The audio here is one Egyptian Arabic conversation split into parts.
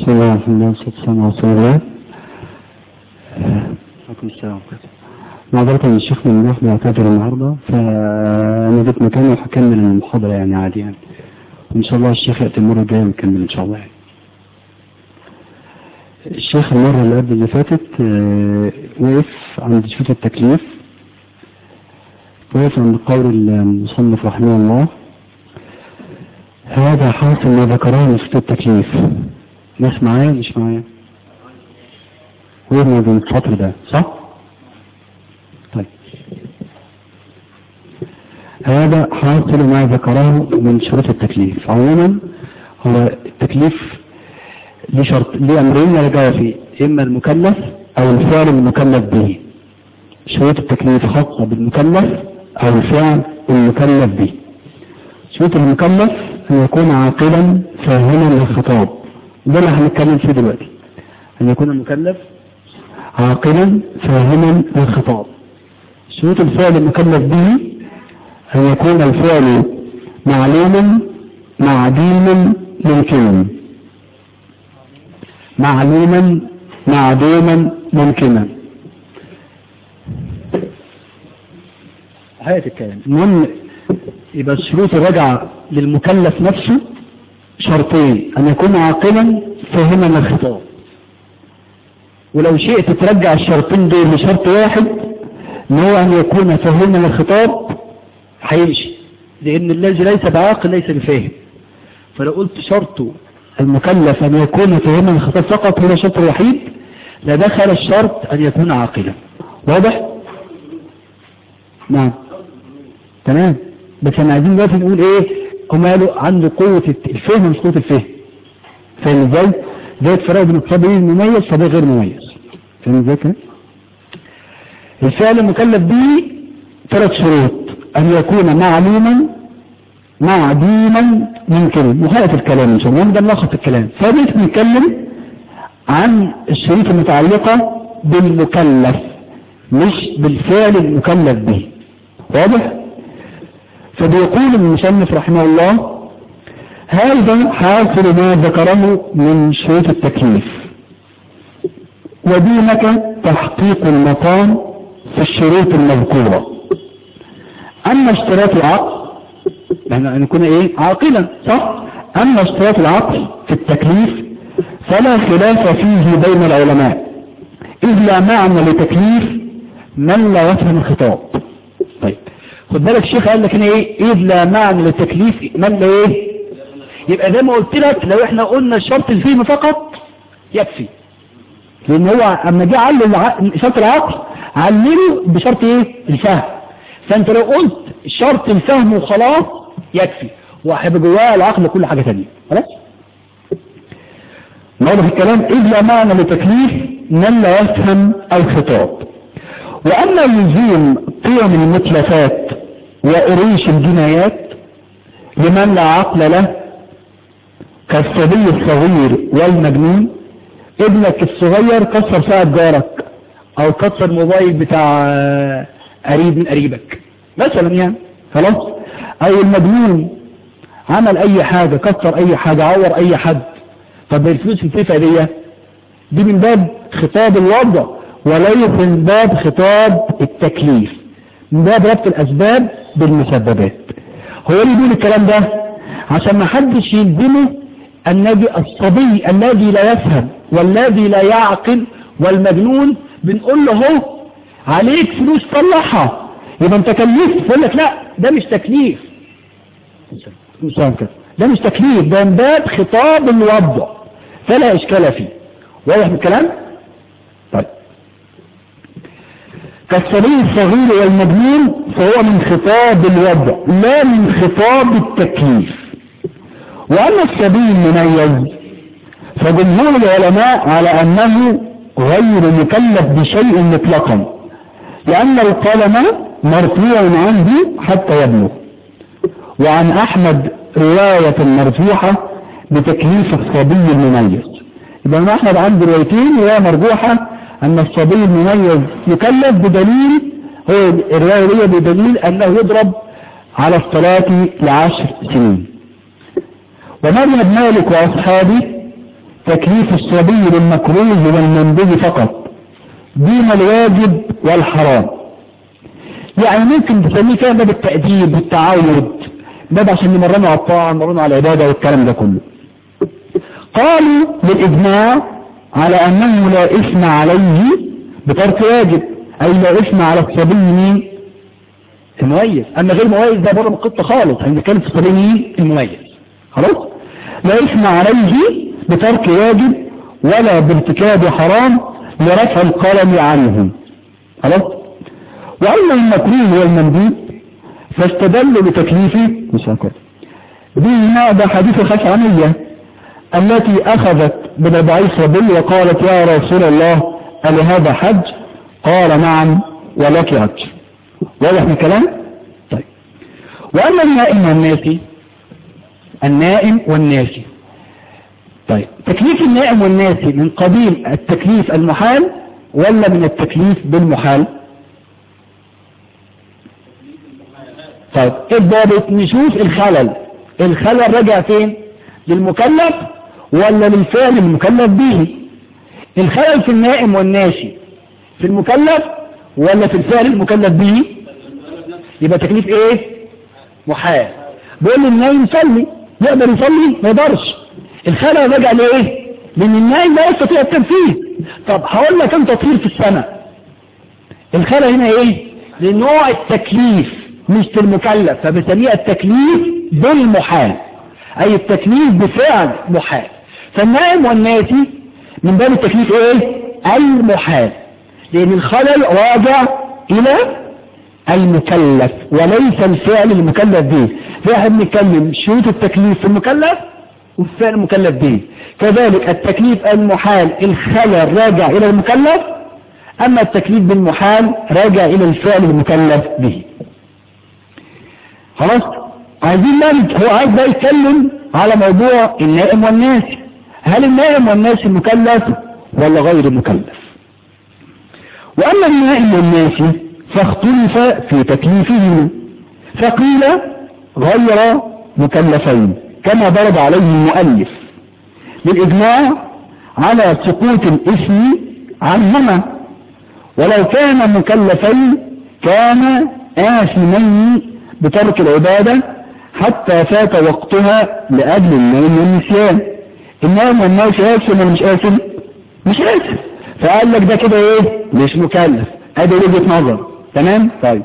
بسم الله الرحمن الرحيم والصلاة والسلام على رسول الله عليكم السلام ورحمة معذرة من الشيخ من نروح بيعتذر النهاردة فأنا جيت مكانه وهكمل المحاضرة يعني عادي يعني وإن شاء الله الشيخ يأتي المرة الجاية ونكمل إن شاء الله يعني. الشيخ المرة اللي قبل اللي فاتت آه، وقف عند شوط التكليف وقف عند قول المصنف رحمه الله هذا حاصل ما ذكره من شوط التكليف ناس معايا مش معايا وين من السطر ده صح طيب هذا حاصل ما ذكره من شروط التكليف عموما هو التكليف ليه شرط ليه امرين يرجع فيه اما المكلف او الفعل المكلف به شروط التكليف خاصة بالمكلف او الفعل المكلف به شروط المكلف ان يكون عاقلا فاهما للخطاب ده اللي هنتكلم فيه دلوقتي ان يكون المكلف عاقلا فاهما للخطاب شروط الفعل المكلف به ان يكون الفعل معلوما معدوما ممكنا معلوما معدوما ممكنا هاي الكلام المهم يبقى الشروط الراجعة للمكلف نفسه شرطين ان يكون عاقلا فاهما للخطاب ولو شئت ترجع الشرطين دول لشرط واحد ان هو ان يكون فاهما للخطاب هيمشي لان الذي ليس بعاقل ليس بفاهم فلو قلت شرطه المكلف ان يكون فاهما للخطاب فقط هو الشرط الوحيد لدخل الشرط ان يكون عاقلا واضح نعم تمام بس احنا عايزين دلوقتي نقول ايه هم قالوا عنده قوة الفهم مش قوة الفهم فاهم ازاي ده الفرق بين الصبي المميز وصبي غير مميز فاهم ازاي كده الفعل المكلف به ثلاث شروط ان يكون معلوما معدوما ممكنا مخالف الكلام ان شاء الله ده ملخص الكلام فبيت بنتكلم عن الشروط المتعلقة بالمكلف مش بالفعل المكلف به واضح فبيقول المصنف رحمه الله هذا حاصل ما ذكره من شروط التكليف ودونك تحقيق المقام في الشروط المذكورة أما اشتراط العقل يعني أن يكون إيه عاقلا صح أما اشتراط العقل في التكليف فلا خلاف فيه بين العلماء إذ لا معنى لتكليف من لا يفهم الخطاب طيب خد بالك الشيخ قال لك هنا ايه اذ لا معنى للتكليف من لا ايه يبقى زي ما قلت لك لو احنا قلنا الشرط الفهم فقط يكفي لان هو اما جه علل شرط العقل علله بشرط ايه الفهم فانت لو قلت شرط الفهم وخلاص يكفي وهيبقى جواه العقل كل حاجه ثانيه خلاص واضح الكلام اذ لا معنى لتكليف من لا يفهم الخطاب وأما لزوم قيم المتلفات وإريش الجنايات لمن لا عقل له كالصبي الصغير والمجنون ابنك الصغير كسر ساعة جارك او كسر موبايل بتاع قريب من قريبك مثلا يعني خلاص او المجنون عمل اي حاجة كسر اي حاجة عور اي حد طب الفلوس الفيفا دي دي من باب خطاب الوضع وليس من باب خطاب التكليف من باب ربط الأسباب بالمسببات هو اللي بيقول الكلام ده عشان ما حدش يلزمه النبي الصبي الذي لا يفهم والذي لا يعقل والمجنون بنقول له هو عليك فلوس طلعها يبقى انت كلفت يقول لك لا ده مش تكليف ده مش تكليف ده من باب خطاب الوضع فلا اشكال فيه واضح الكلام طيب كالصبي الصغير والمجنون فهو من خطاب الوضع لا من خطاب التكليف وأما الصبي المميز فجمهور العلماء على أنه غير مكلف بشيء مطلقا لأن القلم مرفوع عنه حتى يبلغ وعن أحمد رواية مرفوعة بتكليف الصبي المميز يبقى أحمد عنده روايتين رواية مرجوحة أن الصبي المميز يكلف بدليل هو الرواية دي بدليل أنه يضرب على الصلاة لعشر سنين ومذهب مالك وأصحابه تكليف الصبي بالمكروه والمنبذ فقط دون الواجب والحرام يعني ممكن تسميه كده باب التأديب والتعود باب عشان نمرنه على الطاعة نمرنه على العبادة والكلام ده كله قالوا بالإجماع على أنه لا إثم عليه بترك واجب أي لا إثم على الصبي مين المميز أما غير مميز ده بره من القطة خالص هنتكلم في الصبي مين المميز خلاص لا إثم عليه بترك واجب ولا بارتكاب حرام لرفع القلم عنه خلاص وأما المكروه والمندوب فاستدلوا بتكليفه مش هكذا دي ده حديث الخشعمية التي أخذت بربعي صبي وقالت يا رسول الله أل هذا حج قال نعم ولك حج واضح من الكلام طيب وأما النائم والناسي النائم والناسي طيب تكليف النائم والناسي من قبيل التكليف المحال ولا من التكليف بالمحال طيب الضابط نشوف الخلل الخلل رجع فين للمكلف ولا للفعل المكلف به الخلل في النائم والناشي في المكلف ولا في الفعل المكلف به يبقى تكليف ايه محال بيقول لي النايم يصلي يقدر يصلي ما يقدرش الخلل رجع لايه لان النايم لا يستطيع التنفيذ طب هقول لك انت تطير في السماء الخلل هنا ايه لنوع التكليف مش المكلف فبسميها التكليف بالمحال اي التكليف بفعل محال فالنائم والناسي من باب التكليف ايه المحال لان الخلل راجع الى المكلف وليس الفعل المكلف به فاحنا بنتكلم شروط التكليف في المكلف والفعل المكلف به كذلك التكليف المحال الخلل راجع الى المكلف اما التكليف بالمحال راجع الى الفعل المكلف به خلاص عايزين بقى هو عايز بقى يتكلم على موضوع النائم والناس هل النائم والناس مكلف ولا غير مكلف واما النائم والناس فاختلف في تكليفهم فقيل غير مكلفين كما ضرب عليه المؤلف بالاجماع على سقوط الاسم عنهما ولو كان مكلفين كان آثمين بترك العبادة حتى فات وقتها لأجل النوم والنسيان النوم والناس آثم ولا مش آثم مش آثم فقال لك ده كده ايه مش مكلف ادي وجهة نظر تمام طيب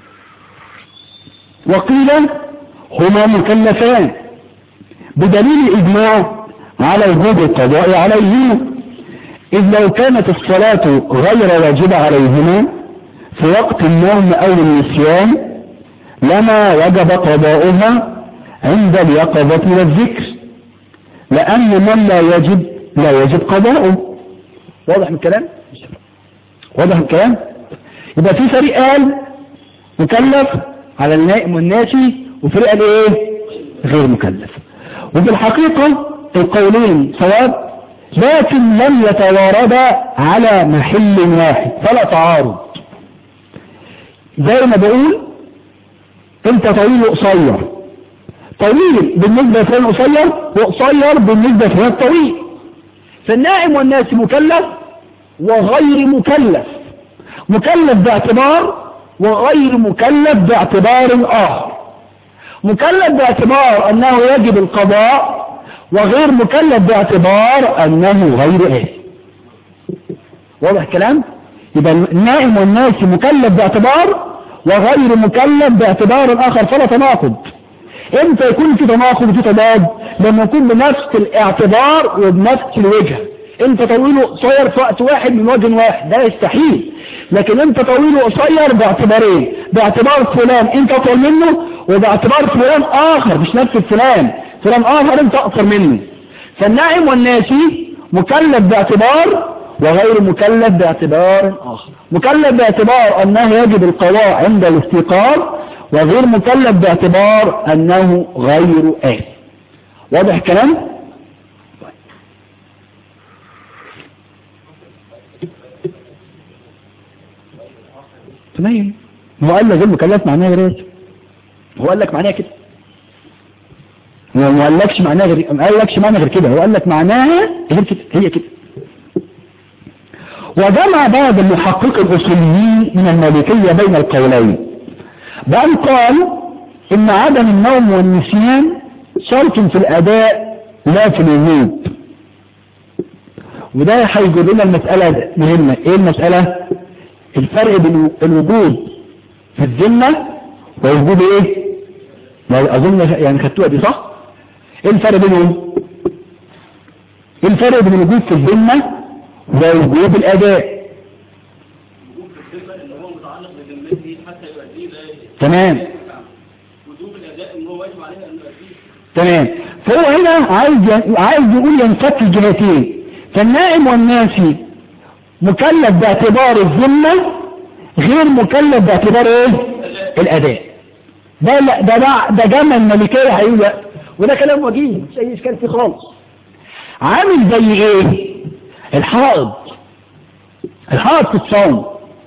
وقيل هما مكلفان بدليل الإجماع على وجوب القضاء عليهما إذ لو كانت الصلاة غير واجبة عليهما في وقت النوم أو النسيان لما وجب قضاؤها عند اليقظة والذكر لأن من لا يجب لا يجب قضاؤه واضح من الكلام واضح من الكلام يبقى في فريق قال مكلف على النائم والناشي وفريق قال ايه غير مكلف وفي الحقيقة القولين صواب لكن لم يتواردا على محل واحد فلا تعارض زي ما بقول انت طويل وقصير طويل بالنسبة لفلان قصير وقصير بالنسبة لفلان طويل فالنائم والناس مكلف وغير مكلف مكلف باعتبار وغير مكلف باعتبار آخر مكلف باعتبار أنه يجب القضاء وغير مكلف باعتبار أنه غير إيه واضح الكلام يبقى النائم والناس مكلف باعتبار وغير مكلف باعتبار آخر فلا تناقض امتى يكون في تناقض وفي تضاد لما يكون بنفس الاعتبار وبنفس الوجه انت طويل وقصير في وقت واحد من وجه واحد ده يستحيل لكن انت طويل وقصير باعتبارين باعتبار فلان انت اطول منه وباعتبار فلان اخر مش نفس الفلان فلان اخر انت اقصر منه فالنائم والناسي مكلف باعتبار وغير مكلف باعتبار اخر مكلف باعتبار انه يجب القضاء عند الاستيقاظ وغير مكلف باعتبار انه غير آثم واضح الكلام تمام هو قال لك غير مكلف معناه غير آثم هو قال لك معناه كده هو ما قالكش معناها غير ما قالكش معناها غير كده هو قال لك معناها غير كده هي كده وجمع بعض المحقق الأصوليين من المالكية بين القولين بل قال إن عدم النوم والنسيان شرط في الأداء لا في الوجود وده هيجيب لنا المسألة مهمة ايه المسألة الفرق بين الوجود في الذمة ووجود ايه ما اظن يعني خدتوها دي صح ايه الفرق بينهم ايه الفرق بين الوجود في الذمة ووجود الاداء تمام تمام فهو هنا عايز عايز يقول ينفك الجهتين فالنائم والناسي مكلف باعتبار الذمة غير مكلف باعتبار ايه الاداء ده لا ده ده, ده جمع الملكية هيقول وده كلام وجيه مش اي اشكال فيه خالص عامل زي ايه الحائض الحائض في الصوم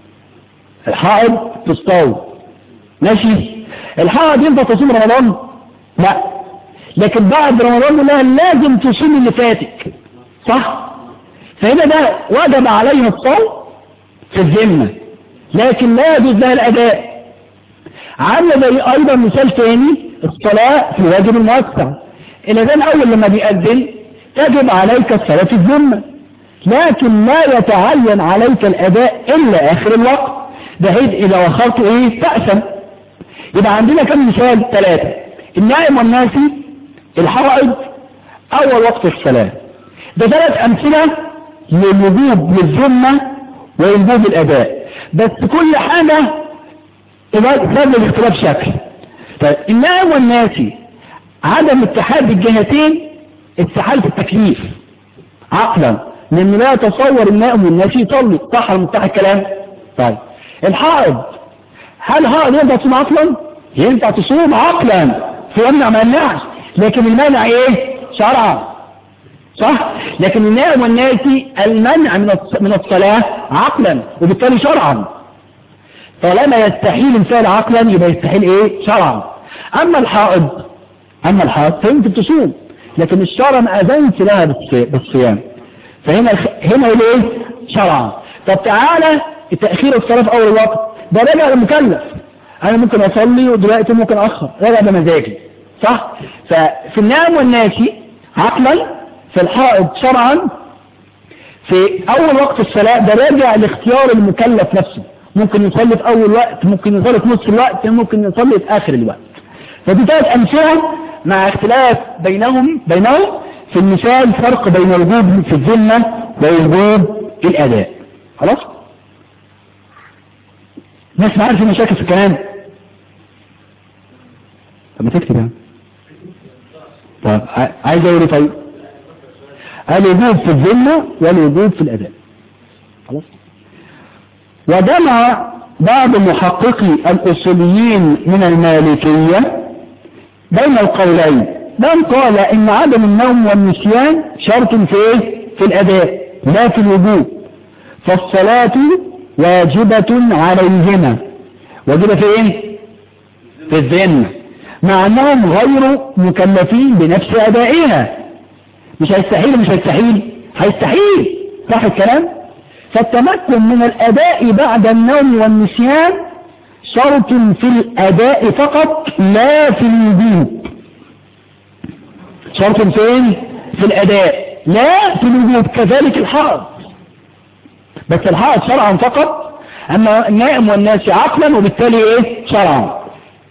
الحائض في الصوم ماشي الحائض ينفع تصوم رمضان لا لكن بعد رمضان لها لازم تصوم اللي فاتك صح فهنا ده وجب عليه الصوم في الذمة لكن لا يجوز لها الأداء عامله زي أيضا مثال ثاني الصلاة في الواجب الموسع الأذان أول لما بيأذن تجب عليك الصلاة في الذمة لكن لا يتعين عليك الأداء إلا آخر الوقت بحيث إذا وخرت إيه تأسم يبقى عندنا كم مثال ثلاثة النائم والناسي الحائض أول وقت الصلاة ده ثلاث أمثلة للوجوب للذمة ووجوب الأداء بس كل حاجة سبب الاختلاف شكل طيب النائم والناسي عدم اتحاد الجهتين اتحاد في التكليف عقلا لأن لا يتصور النائم والناسي يصلي صح ولا مفتاح الكلام طيب الحائض هل حائض ينفع تصوم عقلا ينفع تصوم عقلا فيمنع ما يمنعش لكن المانع ايه شرعا صح لكن النائم والناسي المنع من من الصلاة عقلا وبالتالي شرعا طالما يستحيل الفعل عقلا يبقى يستحيل ايه شرعا اما الحائض اما الحائض فيمكن تصوم لكن الشرع ما اذنش لها بالصيام فهنا هنا يقول ايه شرعا طب تعالى تأخير الصلاة في اول وقت ده راجع للمكلف انا ممكن اصلي ودلوقتي ممكن اخر راجع بمزاجي صح ففي النائم والناسي عقلا في الحائض شرعا في اول وقت الصلاة ده راجع لاختيار المكلف نفسه ممكن يصلي في اول وقت ممكن يصلي في نص الوقت ممكن يصلي في اخر الوقت فدي ثلاث امثله مع اختلاف بينهم بينهم في المثال فرق بين الوجوب في الذمه ووجوب الاداء خلاص ناس ما عارف مشاكل في الكلام طب ما تكتب يعني طب عايز اقول ايه طيب الوجوب في الذمه والوجوب في الاداء خلاص وجمع بعض محققي الأصوليين من المالكية بين القولين من قال إن عدم النوم والنسيان شرط في إيه؟ في الأداء لا في الوجوب فالصلاة واجبة عليهما واجبة في إيه؟ في الذمة مع أنهم غير مكلفين بنفس أدائها مش هيستحيل مش هيستحيل هيستحيل صح الكلام فالتمكن من الأداء بعد النوم والنسيان شرط في الأداء فقط لا في الوجود شرط فين في الأداء لا في الوجود كذلك الحائض بس الحائض شرعا فقط أما النائم والناس عقلا وبالتالي إيه شرعا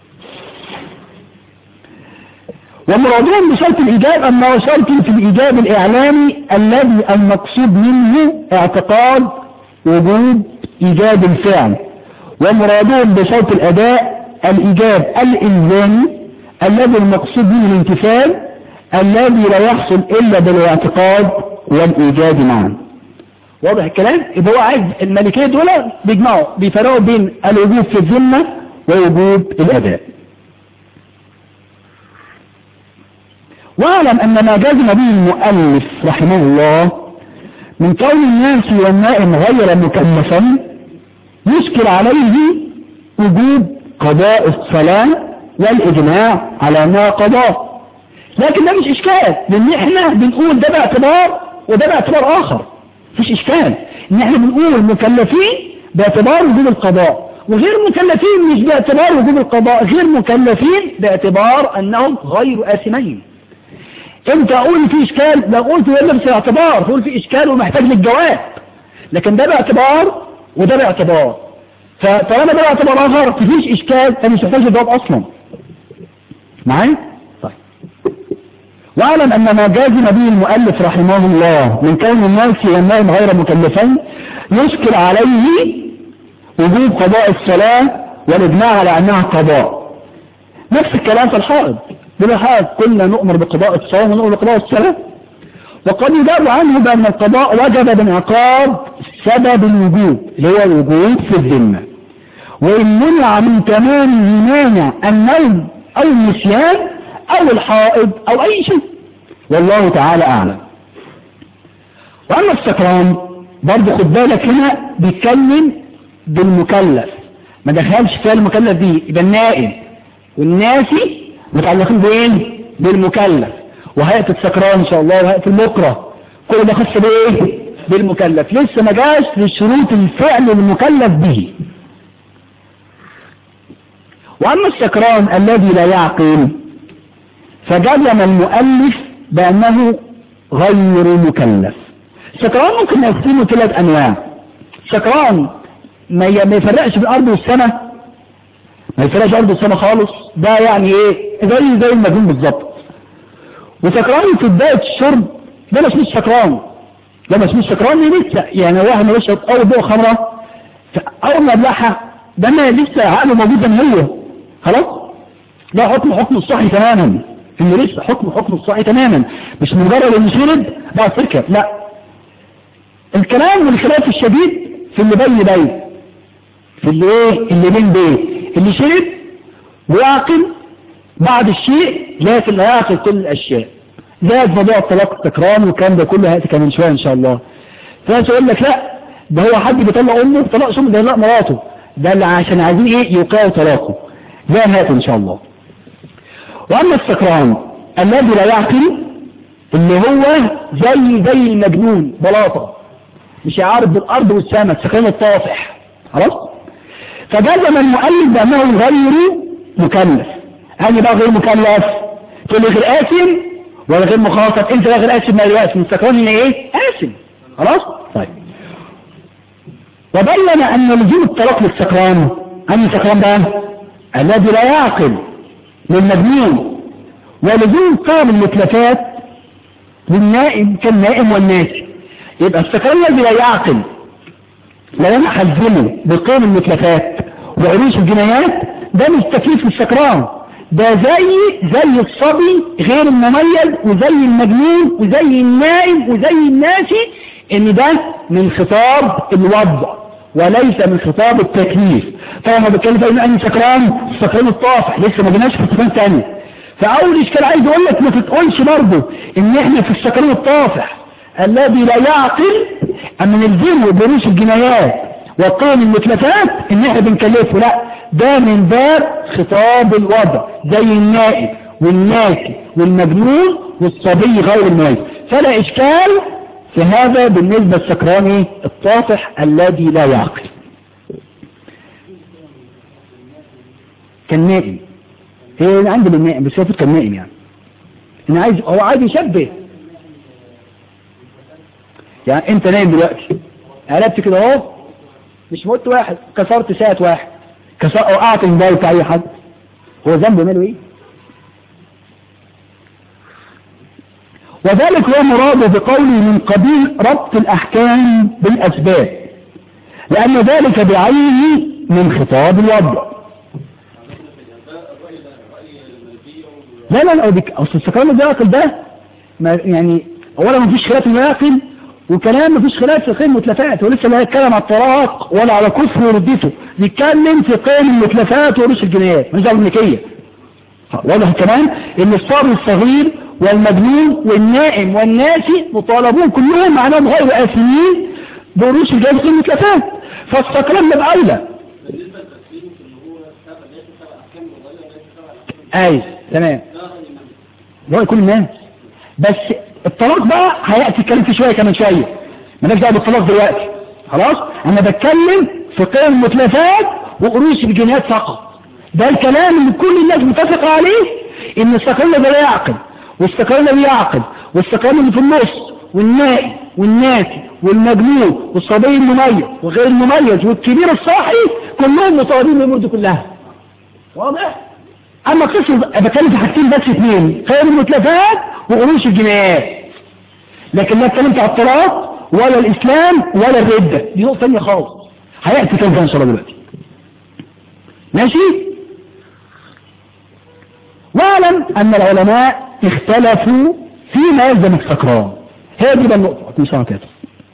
ومرادهم بشرط الإيجاب أنه شرط في الإيجاب الإعلامي الذي المقصود منه اعتقاد وجود إيجاب الفعل ومرادهم بشرط الأداء الإيجاب الإلزامي الذي المقصود منه الامتثال الذي لا يحصل إلا بالاعتقاد والإيجاب معا واضح الكلام؟ يبقى هو عايز الملكية دول بيجمعوا بيفرقوا بين الوجوب في الذمة ووجوب الأداء واعلم أن ما جزم به المؤلف رحمه الله من كون الناس والنائم غير مكلفا يشكل عليه وجوب قضاء الصلاة والإجماع على ما قضاه لكن ده مش اشكال لان احنا بنقول ده باعتبار وده باعتبار اخر مفيش اشكال ان احنا بنقول مكلفين باعتبار وجوب القضاء وغير مكلفين مش باعتبار وجوب القضاء غير مكلفين باعتبار انهم غير آثمين انت اقول في اشكال لو قلت ده نفس الاعتبار تقول في اشكال ومحتاج للجواب لكن ده باعتبار وده باعتبار فطالما ده باعتبار اخر مفيش اشكال فمش محتاج للجواب اصلا معايا طيب واعلم ان ما جازم به المؤلف رحمه الله من كون الناس والنائم غير مكلفين يشكل عليه وجوب قضاء الصلاة والاجماع على انها قضاء نفس الكلام في الحائض بالحائض كنا نؤمر بقضاء الصوم ونؤمر بقضاء الصلاة وقد يدار عنه بأن القضاء وجب بانعقاد سبب الوجوب اللي هو الوجوب في الذمة وإن منع من تمامه مانع النوم أو النسيان أو الحائض أو أي شيء والله تعالى أعلم وأما السكران برضه خد بالك هنا بيتكلم بالمكلف ما دخلش فيها المكلف دي يبقى النائب والناسي متعلقين بايه بالمكلف وهيئة السكران ان شاء الله وهيئة المكره كل ده خاص بايه بالمكلف لسه ما جاش لشروط الفعل المكلف به واما السكران الذي لا يعقل فجزم المؤلف بانه غير مكلف السكران ممكن نقسمه ثلاث انواع سكران ما يفرقش بالارض والسماء ما يفرقش الارض والسماء خالص ده يعني ايه زي زي المجنون بالظبط وسكران في بدايه الشرب ده مش مش سكران ده مش مش سكران لسه يعني واحد ما بيشرب اول بقى خمره اول ما بلعها ده ما لسه عقله موجود زي ما هو خلاص ده حكم حكم الصحي تماما انه لسه حكم حكم الصحي تماما مش مجرد انه شرب بقى سكر لا الكلام والخلاف الشديد في اللي بين بين في اللي ايه اللي بين بين اللي شرب ويعقل بعض الشيء لكن لا يعقل كل الاشياء زاد موضوع الطلاق التكرام والكلام ده كله هياتي كمان شويه ان شاء الله فناس يقول لك لا ده هو حد بيطلق امه طلاق شو ده لا مراته ده اللي عشان عايزين ايه يوقعوا طلاقه زي هات ان شاء الله واما السكران الذي لا يعقل اللي هو زي زي المجنون بلاطه مش يعارض بالارض والسماء السكران الطافح خلاص فجزم المؤلف بانه غير مكلف يعني بقى غير مكلف تقول لي غير آثم ولا غير مخاطب انت بقى غير آثم ما غير آثم السكران ان ايه آثم خلاص طيب وبين ان لزوم الطلاق للسكران أي سكران بقى الذي لا يعقل للمجنون ولزوم قام المتلفات للنائم كالنائم والناسي يبقى السكران الذي لا يعقل لو انا حزمه بقيم المتلفات وعروش الجنايات ده مش تكليف السكران ده زي زي الصبي غير المميز وزي المجنون وزي النائم وزي الناسي ان ده من خطاب الوضع وليس من خطاب التكليف فلما بتكلم فإن أني سكران السكران الطافح لسه ما جيناش في سكران تاني فأول إشكال عايز أقول لك ما تتقولش برضه إن إحنا في السكران الطافح الذي لا يعقل أما نلزمه بروش الجنايات وقيم المتلفات إن إحنا بنكلفه لا ده من باب خطاب الوضع زي النائب والناسي والمجنون والصبي غير المميز فلا إشكال في هذا بالنسبة للسكراني الطافح الذي لا يعقل كان نائم هي عندي بالنائم بس هو كان نائم يعني انا عايز هو عايز يشبه يعني انت نايم دلوقتي قلبت كده اهو مش موت واحد كسرت ساعة واحد كسر وقعت الموبايل بتاع اي حد هو ذنبه ماله ايه وذلك هو مراده بقوله من قبيل ربط الأحكام بالأسباب لأن ذلك بعينه من خطاب الوضع لا لا لا أصل السكران الياقل ده ما يعني أولا ما فيش خلاف الياقل وكلام ما فيش خلاف في قيم المتلفات ولسه لا يتكلم على الطلاق ولا على كفر وردته بيتكلم في قيم المتلفات ورش الجنايات مش دعوه بالنكيه واضح كمان ان الصبي الصغير والمجنون والنائم والناسي مطالبون كلهم معناهم غير آثمين بروش الجائزة في المتلفات فالسكران من أولى أي تمام اللي هو يكون الناس بس الطلاق بقى هيأتي الكلام فيه شوية كمان شوية مالناش دعوه بالطلاق دلوقتي خلاص انا بتكلم في قيم المتلفات وقروش الجنيات فقط ده الكلام اللي كل الناس متفقة عليه ان السكران ده لا يعقل والسكران ده بيعقل والسكران اللي في النص والنائي والناسي والمجنون والصبي المميز وغير المميز والكبير الصاحي كلهم مطالبين بالامور دي كلها واضح اما قصه بتكلم في حاجتين بس اثنين قيم المتلفات وقروش الجنايات لكن لا اتكلمت على الطلاق ولا الاسلام ولا الردة دي نقطة ثانيه خالص هيأتي كلام ان شاء الله دلوقتي ماشي واعلم ان العلماء اختلفوا فيما يلزم السكران هذه بقى النقطة كل سنة كده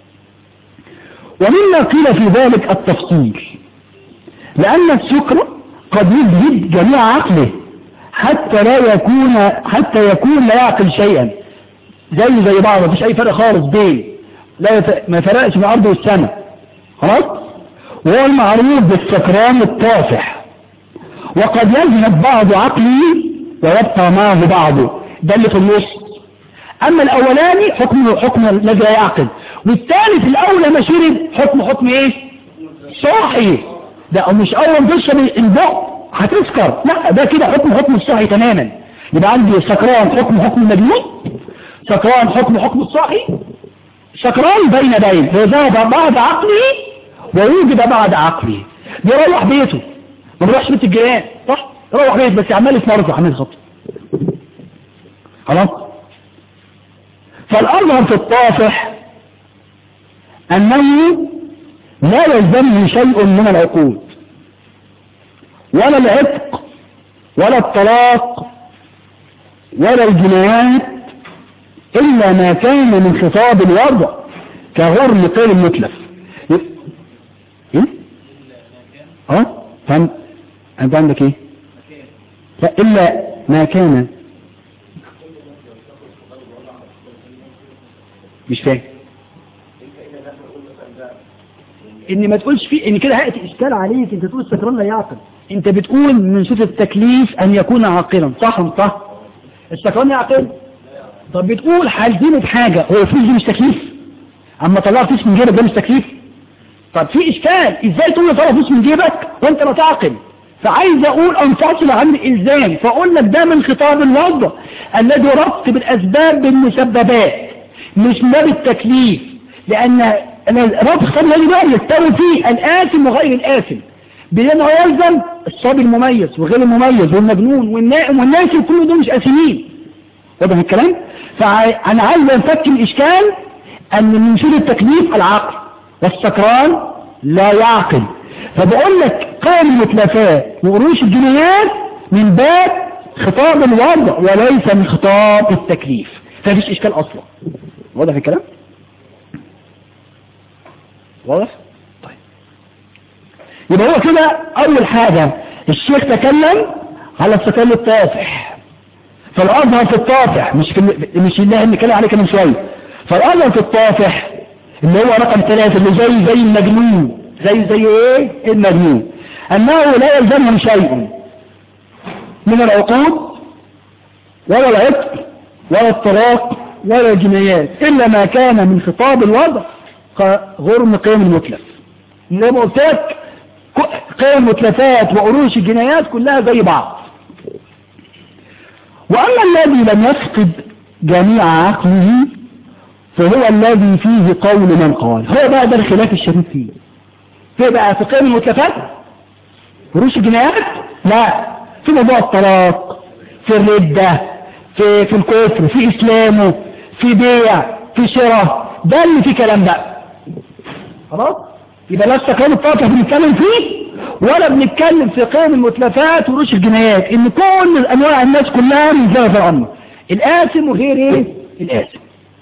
ومما قيل في ذلك التفصيل لأن السكر قد يجهد جميع عقله حتى لا يكون حتى يكون لا يعقل شيئا زي زي بعض مفيش أي فرق خالص بين لا يت... ما فرقش من الأرض والسماء خلاص وهو المعروف بالسكران الطافح وقد يذهب بعض عقله ويبقى معه بعضه ده اللي في النص اما الاولاني حكم حكم الذي لا يعقل والثاني في الاول لما شرب حكم حكم ايه صاحي ده أو مش اول ما تشرب البق هتسكر لا ده كده حكم حكم الصاحي تماما يبقى عندي سكران حكم حكم المجنون سكران حكم حكم الصاحي سكران بين بين فذهب بعد عقله ويوجد بعد عقله بيروح بيته ما بيروحش بيت الجيران صح يروح بيت بس عمال يتمرض عمال يخط خلاص فالأظهر في الطافح أنه لا يلزمه شيء من العقود ولا العتق ولا الطلاق ولا الجنايات إلا ما كان من خطاب الوضع كغرم قيل المتلف ايه اه فهم انت عندك ايه لا الا ما كان مش فاهم ان ما تقولش فيه ان كده هيأتي اشكال عليك انت تقول السكران لا يعقل انت بتقول من صفة التكليف ان يكون عاقلا صح صح السكران يعقل طب بتقول هلزمه بحاجة هو الفلوس دي مش تكليف اما طلع فلوس من جيبك ده مش تكليف طب في اشكال ازاي تقول لي طلع فلوس من جيبك وانت لا تعقل فعايز اقول انفصل عن الالزام فاقول لك ده من خطاب الوضع الذي ربط بالاسباب بالمسببات مش باب التكليف لان ربط خطاب الذي بقى يستوي فيه الآثم وغير الآثم بأنه يلزم الصبي المميز وغير المميز والمجنون والنائم والناسي وكل دول مش آثمين واضح الكلام فأنا عايز أنفك الإشكال أن من شيء التكليف العقل والسكران لا يعقل فبقول لك قائم المتلفات وقروش الجنيات من باب خطاب الوضع وليس من خطاب التكليف فمفيش إشكال أصلا واضح الكلام واضح طيب يبقى هو كده أول حاجة الشيخ تكلم على السكال الطافح فالأظهر في الطافح مش في مش اللي نتكلم عليه كمان شوية فالأظهر في الطافح اللي هو رقم ثلاثة اللي زي زي المجنون زي زي ايه المجنون انه لا يلزمهم شيء من العقود ولا العتق ولا الطلاق ولا الجنايات الا ما كان من خطاب الوضع غرم قيم المتلف زي ما قلت لك قيم المتلفات وقروش الجنايات كلها زي بعض واما الذي لم يفقد جميع عقله فهو الذي فيه قول من قال هو بقى ده الخلاف الشديد فيه في بقى في قيم المتلفات قروش الجنايات لا في موضوع الطلاق في الردة في في الكفر في اسلامه في بيع في شراء ده اللي فيه كلام بقى خلاص يبقى لا السكان الطاقة بنتكلم فيه ولا بنتكلم في قيم المتلفات وروش الجنايات ان كل انواع الناس كلها من زي الامر الآثم وغير ايه الآثم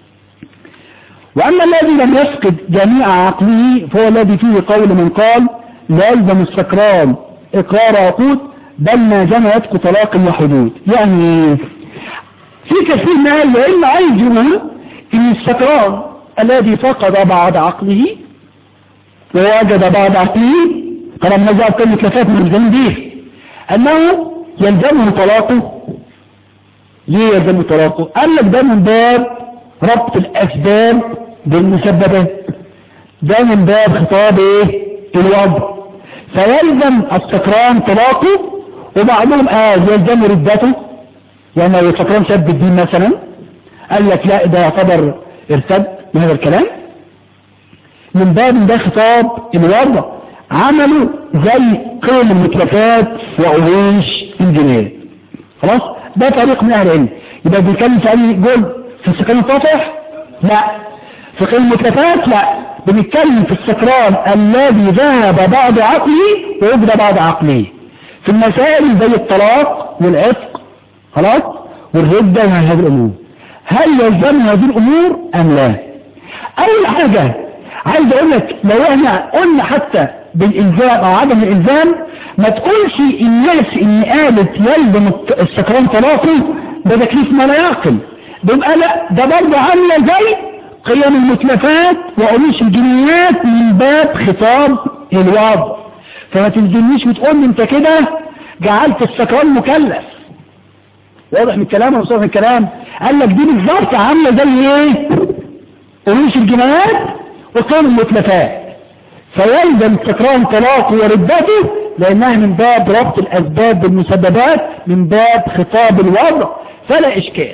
واما الذي لم يفقد جميع عقله فهو الذي فيه قول من قال لا يلزم السكران اقرار عقود بل ما جمع يتق طلاق وحدود يعني في كثير من اهل العلم عايز يقول ان السكران الذي فقد بعض عقله ووجد بعض عقله طالما نزع كل كلفات من الجنة دي أنه يلزمه طلاقه ليه يلزم طلاقه قال لك ده من باب ربط الاسباب بالمسببات ده من باب خطاب ايه الوضع فيلزم السكران طلاقه وبعضهم قال يلزم ردته يعني لو السكران شاب الدين مثلا قال لك لا ده يعتبر ارتد من هذا الكلام من باب ده خطاب الوضع عملوا زي قيم المتلفات وعروش الجنيه خلاص ده طريق من اهل العلم يبقى بيتكلم في اي جزء في السكران الفاصح لا في قيم المتلفات لا بنتكلم في السكران الذي ذهب بعض عقله ويبدأ بعض عقله في المسائل زي الطلاق والعتق خلاص والردة وهذه الامور هل يلزم هذه الامور ام لا اول حاجة عايز اقول لك لو احنا قلنا حتى بالالزام او عدم الالزام ما تقولش الناس ان قالت يلزم السكران طلاقه ده تكليف ما لا يعقل بيبقى لا ده برضه عامله زي قيم المتلفات وعروش الجنيات من باب خطاب الوضع فما تلزمنيش وتقول لي انت كده جعلت السكران مكلف واضح من الكلام ولا من الكلام قال لك دي بالظبط عامله زي ايه عروش الجنايات وقيم المتلفات فيلزم سكران طلاقه وردته لانها من باب ربط الاسباب بالمسببات من باب خطاب الوضع فلا اشكال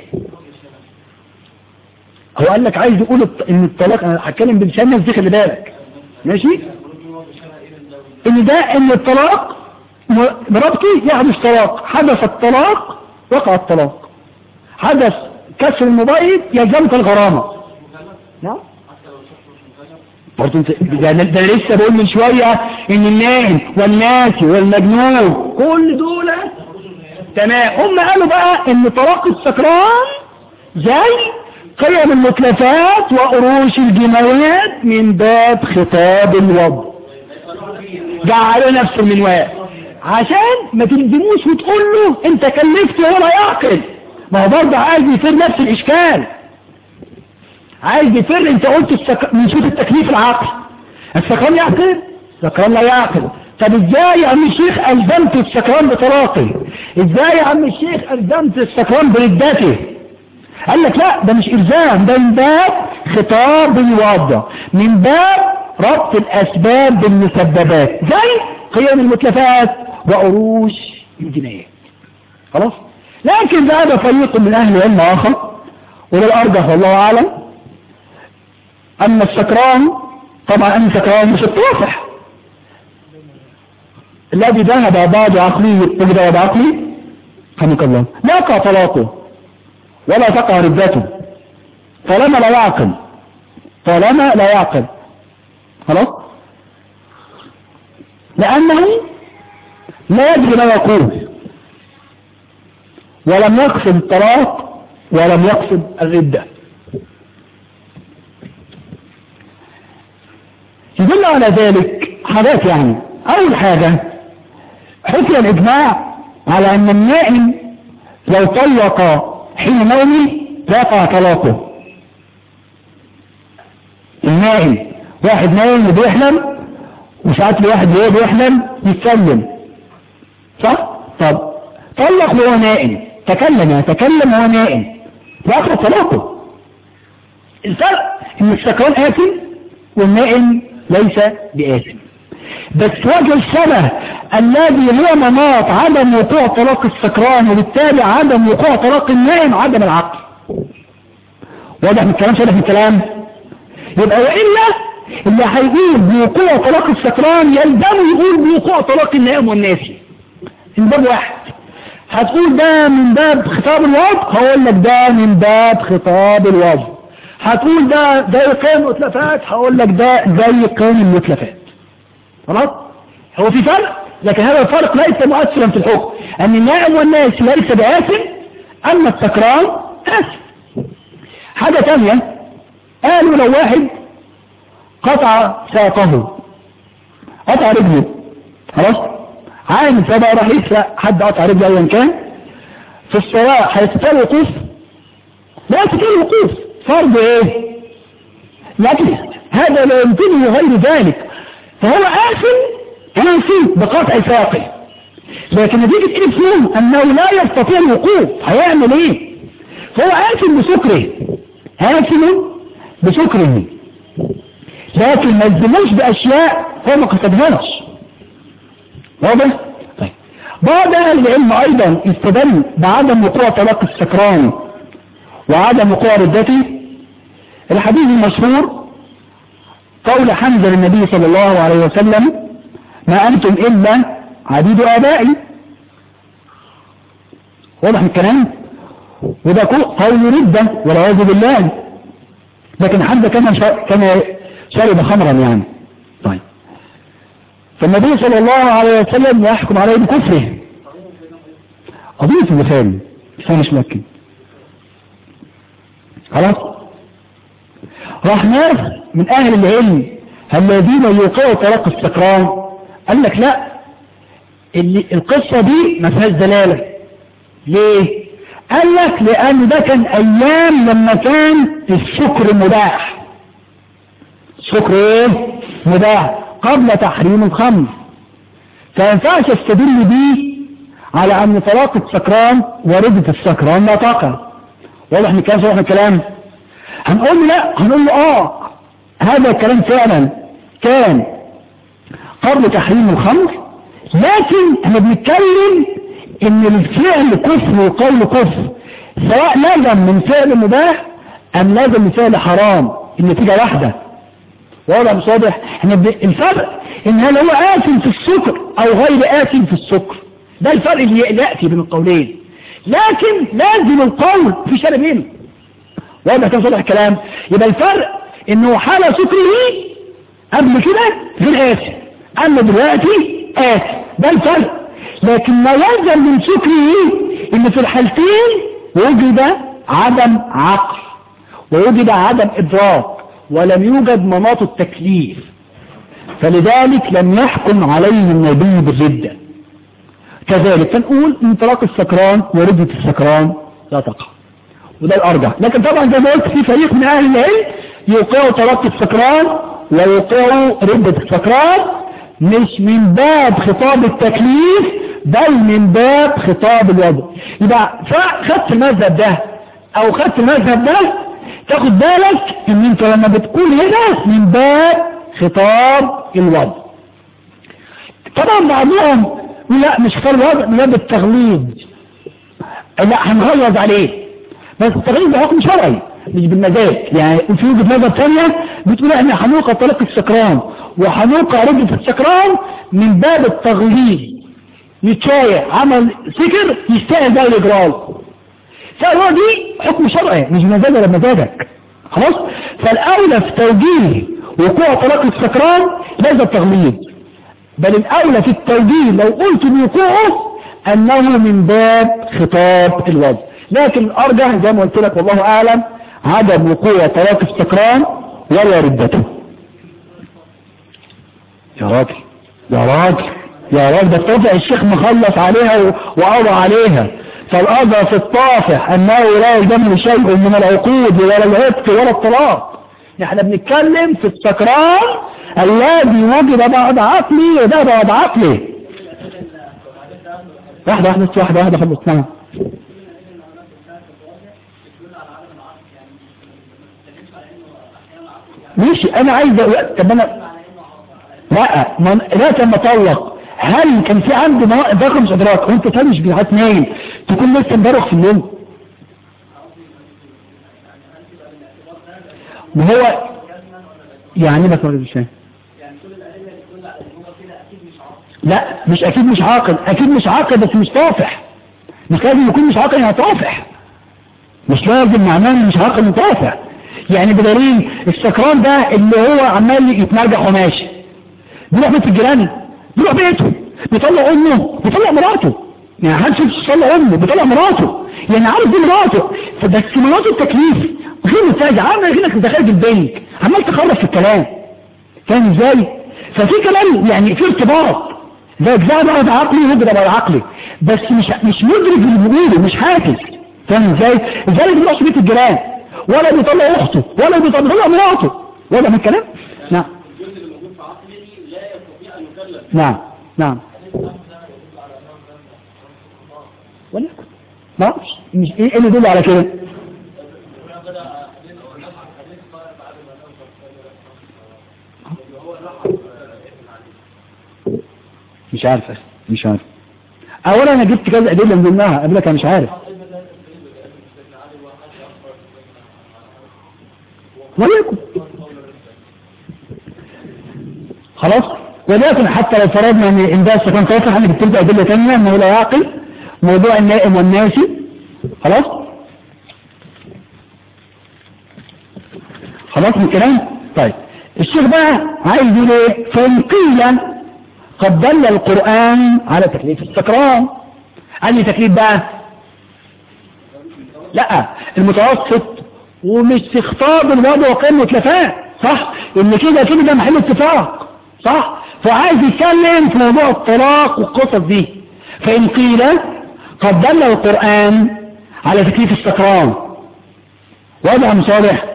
هو قال لك عايز يقول ان الطلاق انا هتكلم بلسان الناس دي خلي بالك ماشي ان ده ان الطلاق بربطي يحدث طلاق حدث الطلاق وقع الطلاق حدث كسر المبيض يلزمك الغرامة نعم برضه انت ده ده لسه بقول من شوية ان النائم والناسي والمجنون كل دول تمام هم قالوا بقى ان طلاق السكران زي قيم المتلفات وقروش الجنايات من باب خطاب الوضع جعلوا نفس المنوال عشان ما تلزموش وتقول له انت كلفت ولا يعقل ما هو برضه عايز يفر نفس الاشكال عايز يفر انت قلت السك... من شوف التكليف العقل السكران يعقل السكران لا يعقل طب ازاي يا عم الشيخ الزمت السكران بطلاقه ازاي يا عم الشيخ الزمت السكران بردته قال لك لا ده مش الزام ده من باب خطاب الوضع من باب ربط الاسباب بالمسببات زي قيم المتلفات وعروش الجنايات خلاص لكن ذهب فريق من اهل العلم اخر وللارجح والله اعلم ان السكران طبعا ان السكران مش الطافح الذي ذهب بعض عقلي وجد بعض عقلي حمك الله لا يقع طلاقه ولا تقع ردته طالما لا يعقل طالما لا يعقل خلاص لأنه لا يدري ما يقول ولم يقصد الطلاق ولم يقصد الردة يدل على ذلك حاجات يعني أول حاجة حكي الإجماع على أن النائم لو طلق حين نومه لا يقع طلاقه النائم واحد نايم وبيحلم وساعات لواحد وهو بيحلم يتكلم صح؟ طب طلق وهو نائم تكلم يتكلم وهو نائم يقع طلاقه الفرق ان السكران آثم والنائم ليس بآثم بس وجه الشبه الذي هو مناط عدم وقوع طلاق السكران وبالتالي عدم وقوع طلاق النائم عدم العقل واضح من الكلام شبه من الكلام يبقى وإلا اللي هيقول بوقوع طلاق السكران يلزم يقول بوقوع طلاق النائم والناسي من باب واحد هتقول ده من باب خطاب الوضع هقول لك ده من باب خطاب الوضع هتقول ده زي قيم المتلفات هقول لك ده زي قيم المتلفات خلاص هو في فرق لكن هذا الفرق ليس مؤثرا في الحكم ان النائم والناس ليس بآثم اما السكران آثم حاجة تانية قالوا لو واحد قطع ساقه قطع رجله خلاص عامل فبقى راح يسرق حد قطع رجله ايا كان في الصلاة هيستطيع الوقوف لا يستطيع الوقوف فرض ايه لكن هذا لا يمكنه غير ذلك فهو آثم آثم بقطع ساقه لكن نتيجة الإثم أنه لا يستطيع الوقوف هيعمل ايه فهو آثم بسكره آثم بسكره لكن ما يلزموش بأشياء هو ما كتبهاش واضح؟ طيب بعض أهل العلم أيضا استدل بعدم وقوع طلاق السكران وعدم وقوع ردته الحديث المشهور قول حمزة للنبي صلى الله عليه وسلم ما أنتم إلا عبيد آبائي واضح الكلام وده قول ردة والعياذ بالله لكن حمزة كان كان شرب خمرا يعني طيب فالنبي صلى الله عليه وسلم يحكم عليه بكفره قضية المثال كفاية مش ممكن خلاص راح ناس من اهل العلم الذين يوقعوا طلاق السكران قال لك لا اللي القصة دي ما فيهاش دلالة ليه قال لك لان ده كان ايام لما كان السكر مباح السكر ايه مباح قبل تحريم الخمر فينفعش استدل بيه على ان طلاق السكران وردة السكران لا تقع واضح من الكلام واضح الكلام هنقول له لا هنقول له اه هذا الكلام فعلا كان قبل تحريم الخمر لكن احنا بنتكلم ان الفعل كفر وقول كفر سواء لازم من فعل مباح ام لازم من فعل حرام النتيجة واحدة واضح مش واضح احنا الفرق ان هل هو آثم في السكر او غير آثم في السكر ده الفرق اللي يأتي بين القولين لكن لازم القول في شرب بينه واضح كم صدح الكلام يبقى الفرق انه حال سكره قبل كده غير آثم اما دلوقتي آثم ده الفرق لكن ما يلزم من سكره ان في الحالتين وجد عدم عقل ووجد عدم ادراك ولم يوجد مناط التكليف فلذلك لم يحكم عليه النبي بالردة كذلك فنقول انطلاق السكران وردة السكران لا تقع وده الارجح لكن طبعا زي ما قلت في فريق من اهل العلم يوقعوا طلاق السكران ويوقعوا ردة السكران مش من باب خطاب التكليف بل من باب خطاب الوضع يبقى خدت المذهب ده او خدت المذهب ده تاخد بالك ان انت لما بتقول هنا من باب خطاب الوضع طبعا بعضهم لا مش خطاب الوضع من باب التغليظ لا هنغلظ عليه بس التغليظ بحكم شرعي مش بالمزاج يعني في وجهه نظر ثانيه بتقول احنا هنوقع طلاق السكران وهنوقع ردة السكران من باب التغليظ يتشايع عمل سكر يستاهل بقى الاجرام فهو دي حكم شرعي مش مزاج ولا مزاجك خلاص فالاولى في توجيه وقوع طلاق السكران ليس التغليظ بل الاولى في التوجيه لو قلت بوقوعه انه من باب خطاب الوضع لكن الارجح زي ما قلت لك والله اعلم عدم وقوع طلاق السكران ولا ردته يا راجل يا راجل يا راجل ده الطافح الشيخ مخلص عليها وقضى عليها فالقضى في الطافح انه لا يلزمه شيء من العقود ولا العتق ولا الطلاق احنا بنتكلم في السكران الذي وجد بعد عقلي وده بعد عقلي واحدة واحدة واحدة واحدة خلص نعم ماشي انا عايز طب انا لا من... لا لما طلق هل كان في عندي مواقف ده مش ادراك وانت تاني مش بيعات نايم تكون لسه امبارح في اليوم ما هو يعني ما تقول مش فاهم لا مش اكيد مش عاقل اكيد مش عاقل بس مش طافح مش لازم يكون مش عاقل يعني طافح مش لازم معناه مش عاقل طافح يعني بدليل السكران ده اللي هو عمال يتمرجح وماشي بيروح بيت الجيران بيروح بيته بيطلع امه بيطلع مراته يعني حد شوف يطلع امه بيطلع مراته يعني عارف دي مراته فبس مناط التكليف غير متاجع عامل كأنك انت خارج البنك عمال تخرف في الكلام فاهم ازاي ففي كلام يعني في ارتباط ده اجزاء بعد عقلي وده بعد عقلي بس مش مش مدرك اللي بيقوله مش حاسس فاهم ازاي ازاي ما بيروحش بيت الجيران ولا بيطلع اخته ولا بيطلع مراته ولا من الكلام نعم نعم نعم وليكن ما اعرفش مش ايه اللي يدل على كده مش عارف مش عارف اولا انا جبت كذا ادله من ضمنها قبلك انا مش عارف وليكن خلاص ولكن حتى لو فرضنا ان ان ده كان صحيح انا جبت له ادله ثانيه انه لا يعقل موضوع النائم والناسي خلاص خلاص من الكلام طيب الشيخ بقى عايز يقول ايه فان قيل قد دل القرآن على تكليف السكران أنهي تكليف بقى لا المتوسط ومش استخطاب الوضع وقيم متلفات صح ان كده كده ده محل اتفاق صح فعايز يتكلم في موضوع الطلاق والقصص دي فإن قيل قد دل القرآن على تكليف السكران واضح مصالح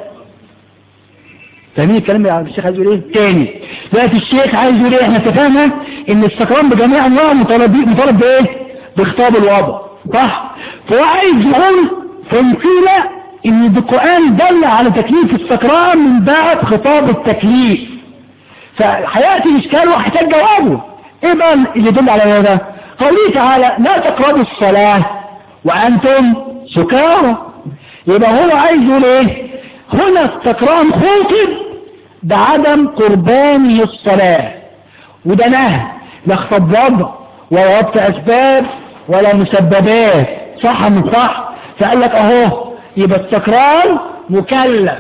فاهمين الكلام اللي الشيخ عايز يقول ايه تاني دلوقتي الشيخ عايز يقول ايه احنا اتفقنا ان السكران بجميع انواع مطالب مطالب بايه بخطاب الوضع صح فهو عايز يقول فإن قيل ان القرآن دل على تكليف السكران من بعد خطاب التكليف فهياتي اشكال وهيحتاج جوابه ايه بقى اللي يدل على هذا قوله تعالى لا تقربوا الصلاة وانتم سكارى يبقى هو عايز يقول ايه هنا السكران خوطب بعدم قربانه الصلاة وده نهي لا خطب وضع ولا ربط اسباب ولا مسببات صح من صح فقال لك اهو يبقى السكران مكلف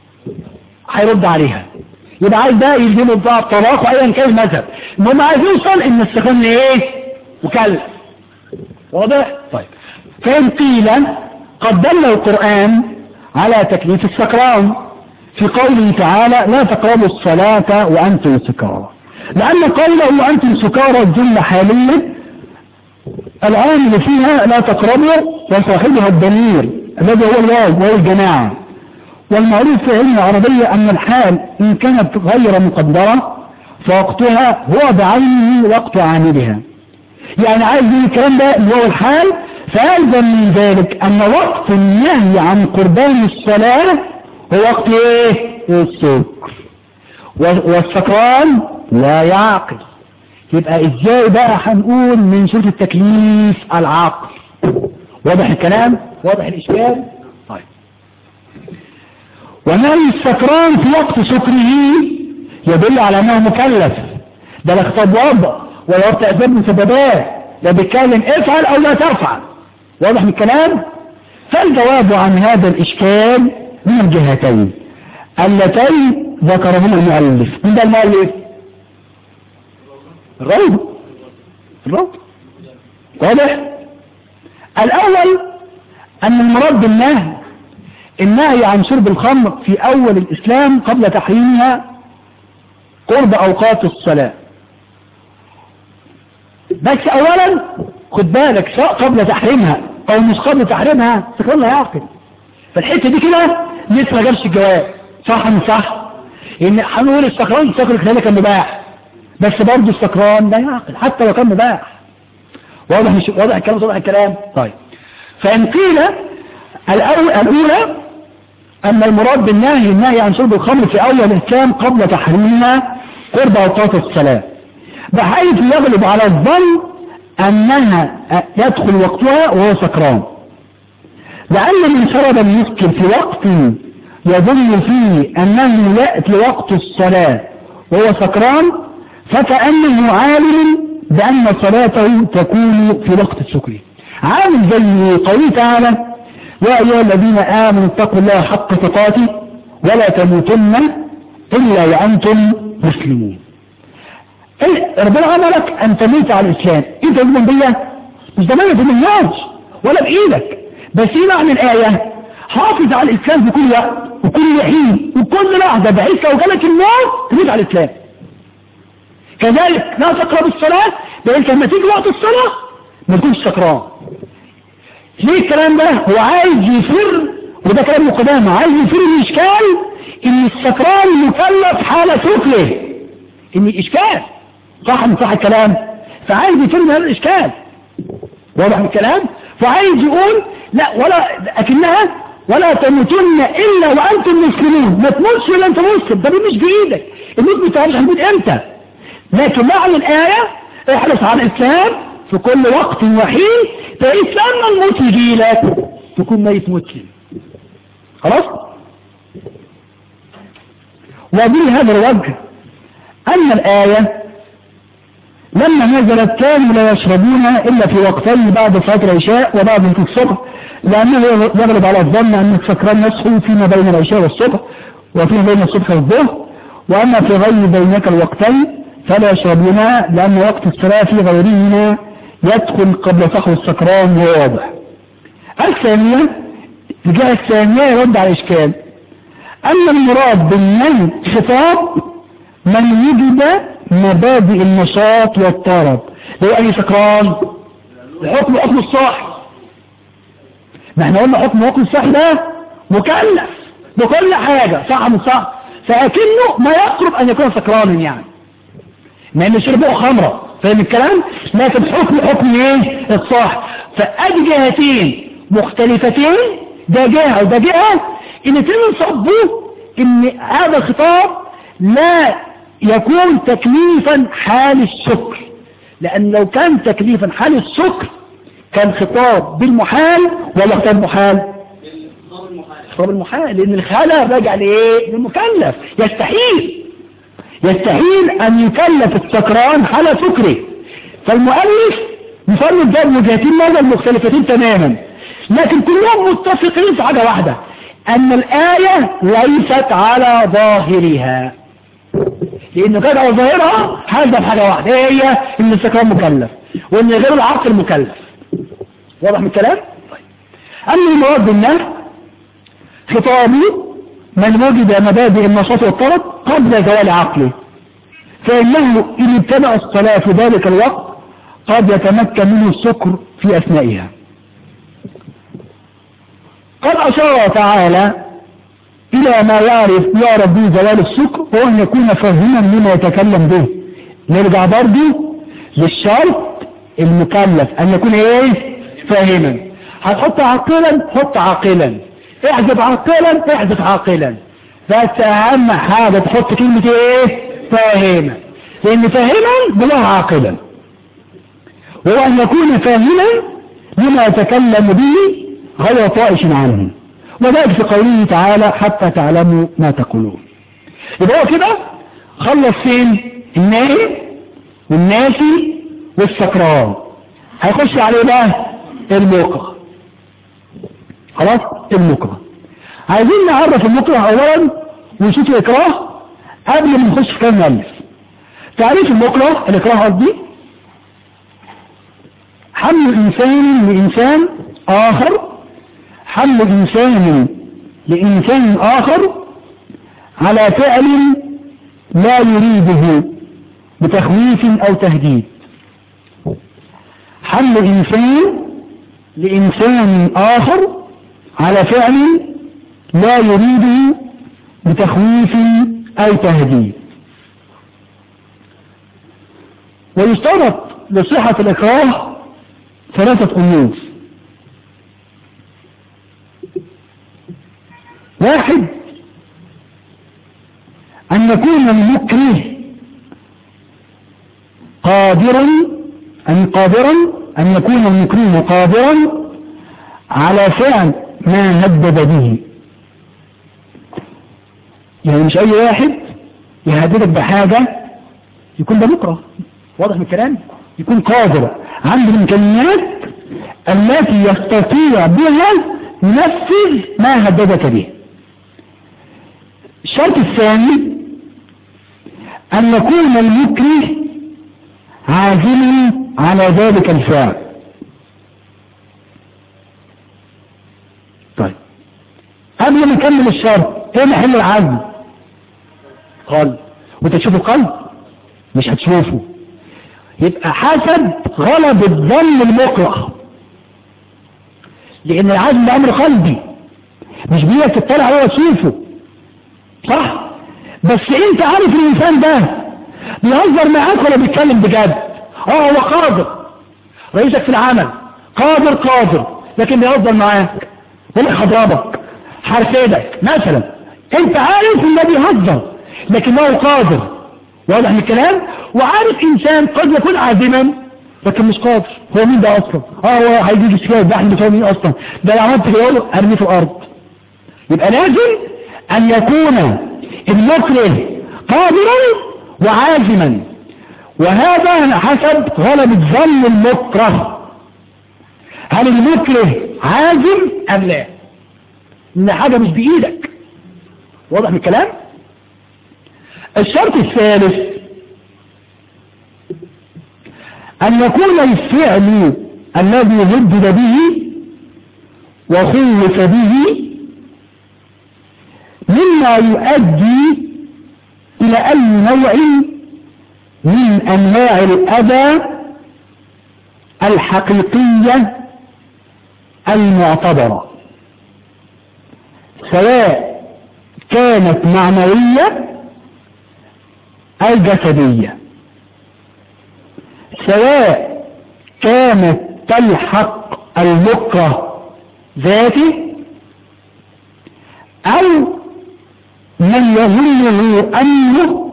هيرد عليها يبقى عايز ده يلزمه بقى الطلاق وايا كان المذهب المهم عايز يوصل ان السكران ايه مكلف واضح طيب فان قيل قد دل القرآن على تكليف السكران في قوله تعالى لا تقربوا الصلاة وأنتم سكارى لأن قوله وأنتم سكارى الجملة حالية العامل فيها لا تقربوا وصاحبها الضمير الذي هو الواو وهو الجماعة والمعروف في علم العربية أن الحال إن كانت غير مقدرة فوقتها هو بعينه وقت عاملها يعني عايز يقول الكلام ده اللي هو الحال فألزم من ذلك أن وقت النهي عن قربان الصلاة هو وقت ايه السكر والسكران لا يعقل يبقى ازاي بقى هنقول من شروط التكليف العقل واضح الكلام واضح الاشكال طيب ونهي السكران في وقت سكره يدل على انه مكلف ده لا خطاب وضع ولا وقت اسباب مسببات ده بيتكلم افعل او لا تفعل واضح من الكلام فالجواب عن هذا الاشكال من الجهتين اللتين ذكرهما المؤلف من ده المؤلف الروض الروض واضح الاول ان المراد بالنهي النهي عن شرب الخمر في اول الاسلام قبل تحريمها قرب اوقات الصلاة بس اولا خد بالك سواء قبل تحريمها او مش قبل تحريمها سكران لا يعقل فالحتة دي كده لسه ما جابش الجواب صح من صح ان هنقول السكران السكر كده كان مباح بس برضه السكران لا يعقل حتى لو كان مباح واضح مش واضح الكلام واضح الكلام طيب فان قيل الاولى ان المراد بالنهي النهي عن شرب الخمر في اول الاسلام قبل تحريمها قرب اوقات الصلاه بحيث يغلب على الظن انها يدخل وقتها وهو سكران لأن من شرب المسكر في وقت يظن فيه أنه يأتي وقت الصلاة وهو سكران فكأنه عالم بأن صلاته تكون في وقت السكر عالم زي قوله تعالى يا أيها الذين آمنوا اتقوا الله حق تقاته ولا تموتن إلا وأنتم مسلمون ربنا أمرك أن تموت على الإسلام أنت تؤمن بالله مش ده ما تؤمنهاش ولا بإيدك بس ايه معنى الآية حافظ على الإسلام في كل وقت وكل حين وكل لحظة بحيث لو جالك الموت تموت على الإسلام كذلك لا تقرب الصلاة بحيث لما تيجي وقت الصلاة ما تكونش سكران ليه الكلام ده هو عايز يفر وده كلام مقدامة عايز يفر الإشكال إن السكران مكلف حالة سكره إن الإشكال صح من صح الكلام فعايز يفر من هذا الإشكال واضح الكلام فعايز يقول لا ولا اكنها ولا تموتن الا وانتم مسلمون ما تموتش الا انت مسلم ده مش بايدك الموت ما تعرفش هنموت امتى لكن معنى الآية احرص على الإسلام في كل وقت وحين فإذ لما الموت يجي لك تكون ميت مسلم خلاص ومن هذا الوجه أن الآية لما نزلت كانوا لا يشربون إلا في وقتين بعد صلاة العشاء وبعد الصبح لأنه يغلب على الظن أن السكران يصحو فيما بين العشاء والصبح وفيما بين الصبح والظهر وأما في غير بينك الوقتين فلا يشربونها لأن وقت الصلاة في غيرهما يدخل قبل صحو السكران وهو واضح الثانية الجهة الثانية يرد على الإشكال أن المراد بالنهي خطاب من وجد مبادئ النشاط والطرب لو أي سكران الحكم حكم الصاحي ما احنا قلنا حكم حكم الصاحي ده مكلف بكل حاجة صح من صح فأكنه ما يقرب أن يكون سكرانا يعني مع ان شربه خمرة فاهم الكلام لكن حكم حكم ايه الصاح فأدي جهتين مختلفتين ده جهة وده جهة الاثنين صبوا ان هذا الخطاب لا يكون تكليفا حال الشكر لان لو كان تكليفا حال الشكر كان خطاب بالمحال ولا خطاب محال خطاب المحال لان الخالة راجع لايه للمكلف يستحيل يستحيل ان يكلف السكران حال سكره فالمؤلف يفرد ده وجهتين نظر مختلفتين تماما لكن كلهم متفقين في حاجة واحدة ان الآية ليست على ظاهرها لان كانت على ظاهرها حاجة حاجة واحدة هي ان السكران مكلف وان غير العقل مكلف واضح من الكلام طيب. اما المراد بالنهي خطاب من وجد مبادئ النشاط والطرب قبل زوال عقله فإنه إن ابتدأ الصلاة في ذلك الوقت قد يتمكن منه السكر في أثنائها قد أشار تعالى إلى ما يعرف يعرف به زوال السكر هو أن يكون فاهما لما يتكلم به نرجع برضه للشرط المكلف أن يكون إيه فاهما هتحط عاقلا حط عاقلا احذف عاقلا احذف عاقلا بس اهم حاجة تحط كلمة ايه فاهما لان فاهما بلغ عاقلا وهو ان يكون فاهما لما يتكلم به غير طائش عنه وذلك في قوله تعالى حتى تعلموا ما تقولون يبقى هو كده خلص فين النائم والناسي والسكران هيخش عليه بقى الموقع خلاص المكره عايزين نعرف المكره اولا ونشوف الاكراه قبل ما نخش في كلام مؤلف تعريف المكره الاكراه قصدي حمل انسان لانسان اخر حمل انسان لانسان اخر على فعل لا يريده بتخويف او تهديد حمل انسان لانسان اخر على فعل لا يريده بتخويف أو تهديد ويشترط لصحة الإكراه ثلاثة أمور واحد أن يكون المكره قادرا أن قادرا أن يكون المكره قادرا على فعل ما هدد به يعني مش اي واحد يهددك بحاجة يكون ده مكره واضح من الكلام يكون قادر عنده الامكانيات التي يستطيع بها ينفذ ما هددك به الشرط الثاني ان يكون المكره عازما على ذلك الفعل قبل ما نكمل الشرط ايه محل العزم قلب وانت تشوف القلب مش هتشوفه يبقى حسب غلب الظن المكره لان العزم ده امر قلبي مش بيك تطلع هو تشوفه صح بس انت عارف الانسان ده بيهزر معاك ولا بيتكلم بجد اه هو قادر رئيسك في العمل قادر قادر لكن بيهزر معاك يقول لك هضربك هرفدك مثلا انت عارف انه بيهزر لكنه قادر واضح من الكلام وعارف انسان قد يكون عازما لكن مش قادر هو مين ده اصلا اه هو هيجي الشكاية ده احنا بتوع مين اصلا ده لو عملت كده اقول ارميه في الارض يبقى لازم ان يكون المكره قادرا وعازما وهذا حسب غلبة ظن المكره هل المكره عازم ام لا ان حاجة مش بايدك واضح من الكلام الشرط الثالث أن يكون الفعل الذي هدد به وخلف به مما يؤدي إلى أي نوع من أنواع الأذى الحقيقية المعتبرة سواء كانت معنوية أو جسدية سواء كانت تلحق المكره ذاته أو من يظنه أنه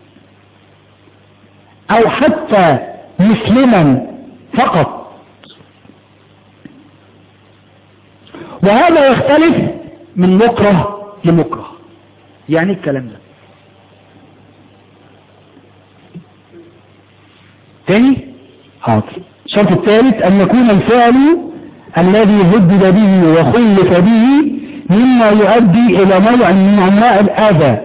أو حتى مسلما فقط وهذا يختلف من مكره لمكره يعني الكلام ده تاني حاضر الشرط الثالث أن يكون الفعل الذي هدد به وخلف به مما يؤدي إلى نوع من أنواع الأذى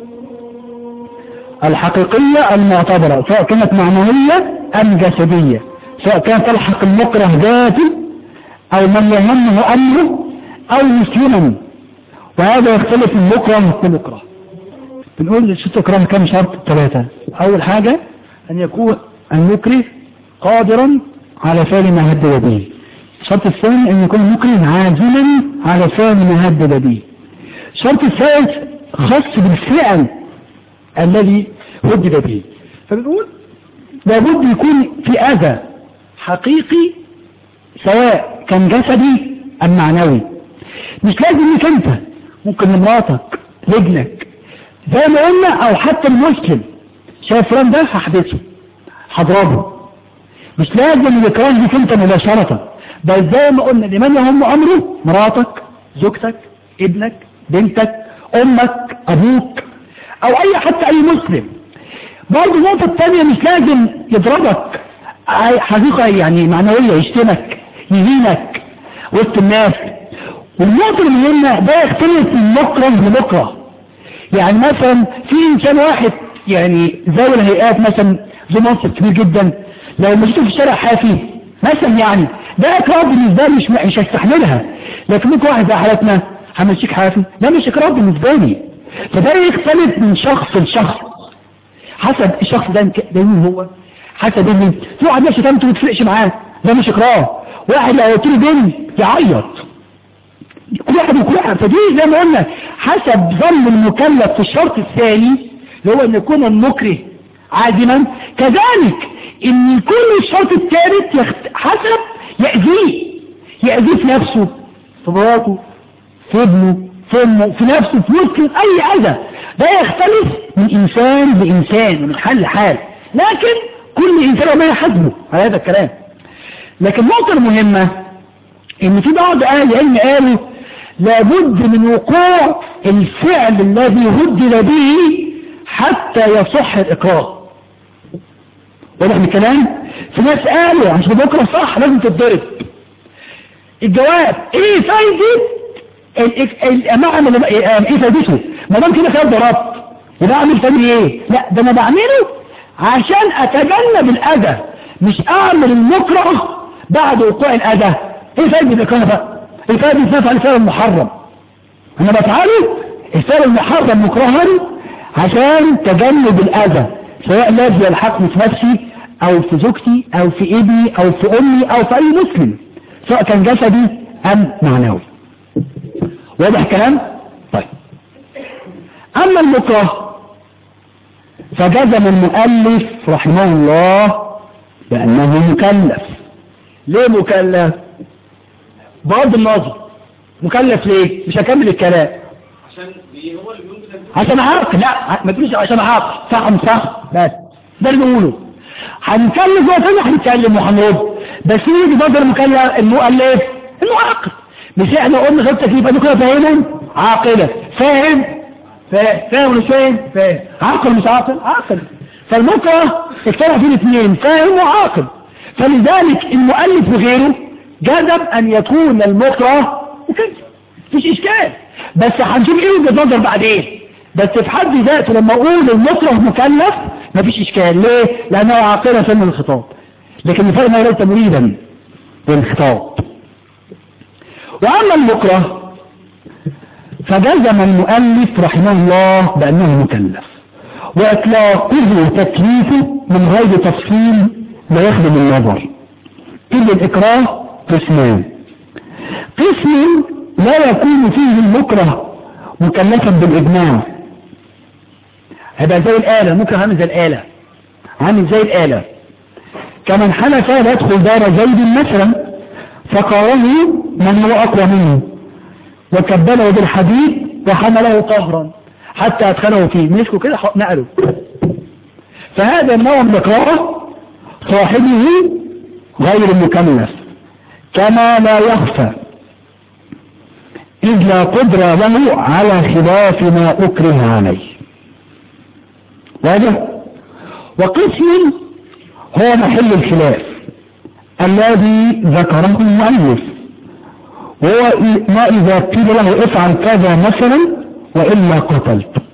الحقيقية المعتبرة سواء كانت معنوية أم جسدية سواء كانت تلحق المكره ذاته أو من يهمه أمره أو مسلما وهذا يختلف من مكره لمكره بنقول الشرط إكرام كم شرط ثلاثة أول حاجة أن يكون المكره قادرا على فعل ما هدد به الشرط الثاني أن يكون المكره عازما على فعل ما هدد به الشرط الثالث خاص بالفعل الذي هدد به فبنقول لابد يكون في أذى حقيقي سواء كان جسدي أم معنوي مش لازم انك انت ممكن لمراتك لابنك زي ما قلنا او حتى المسلم شايف فلان ده هحبسه هضربه مش لازم الاكراه دي انت مباشرة بل زي ما قلنا لمن يهم امره مراتك زوجتك ابنك بنتك امك ابوك او اي حتى اي مسلم برضه النقطة الثانية مش لازم يضربك حقيقة يعني معنوية يشتمك يهينك وسط الناس والنقطة المهمة ده يختلف من مكره لمكره يعني مثلا في انسان واحد يعني ذوي الهيئات مثلا ذو منصب كبير جدا لو مشيته في الشارع حافي مثلا يعني ده اكراه بالنسبة لي مش مش هستحملها لكن ممكن واحد زي حالتنا همشيك حافي ده مش اكراه بالنسبة لي فده يختلف من شخص لشخص حسب الشخص ده ده مين هو حسب ان في واحد ماشي تمته ما تفرقش معاه ده مش اكراه واحد لو قلت له بنت يعيط كل واحد وكل واحد فدي زي ما قلنا حسب ظن المكلف في الشرط الثاني اللي هو ان يكون المكره عازما كذلك ان يكون الشرط الثالث يخت... حسب يأذيه يأذيه في نفسه في مراته في ابنه في امه في نفسه في مسلم اي اذى ده يختلف من انسان لانسان ومن حال لحال لكن كل انسان ما يحاسبه على هذا الكلام لكن النقطة المهمة ان في بعض اهل العلم قالوا لابد من وقوع الفعل الذي هدد به حتى يصح الاكراه واضح من الكلام في ناس قالوا عشان بكره صح لازم تتضرب الجواب ايه فايدة المعنى ايه فايدته ما دام كده خير ضربت يبقى اعمل تاني ايه لا ده انا بعمله عشان اتجنب الاذى مش اعمل المكره بعد وقوع الاذى ايه فايدة الاكراه بقى الفعل بيتنفع الفعل المحرم انا بفعله الفعل المحرم مكرها عشان تجنب الاذى سواء الذي يلحقني في نفسي او في زوجتي او في ابني او في امي او في اي مسلم سواء كان جسدي ام معنوي واضح كلام طيب اما المكره فجزم المؤلف رحمه الله بانه مكلف ليه مكلف بغض النظر مكلف ليه مش هكمل الكلام عشان بي- هو اللي بيقول كده عشان عاقل لا ما تقولش عشان عاقل صح أم صح بس ده اللي بنقوله هنكلم جوه تاني هنتكلم وهنرد بس يجي بدل المكلف المؤلف انه عاقل مش احنا قلنا غير تكليف انه كده فاهمهم عاقلة فاهم فاهم فاهم ولا مش فاهم فاهم عاقل مش عاقل عاقل فالمكره اختلف فيه الاثنين فاهم وعاقل فلذلك المؤلف وغيره جذب ان يكون المكره وكده مفيش اشكال بس هنشوف ايه وجهه نظر بعدين بس في حد ذاته لما اقول المكره مكلف مفيش اشكال ليه لانه عاقله سن الخطاب لكن الفرق ما ليس مريدا للخطاب واما المكره فجزم المؤلف رحمه الله بانه مكلف واطلاقه تكليفه من غير تفصيل لا يخدم النظر إذ الإكراه قسمان قسم لا يكون فيه المكره مكلفا بالإجماع هيبقى زي الآلة ممكن عامل زي الآلة عامل زي الآلة كمن حلف لا يدخل دار زيد مثلا فقاره من هو أقوى منه وكبله بالحديد وحمله قهرا حتى أدخله فيه مسكوا كده نقلوا فهذا النوع من الإكراه صاحبه غير مكلف كما لا يخفى إذ لا قدرة له على خلاف ما أكره عليه واضح وقسم هو محل الخلاف الذي ذكره المؤلف وهو ما إذا قيل له افعل كذا مثلا وإلا قتلتك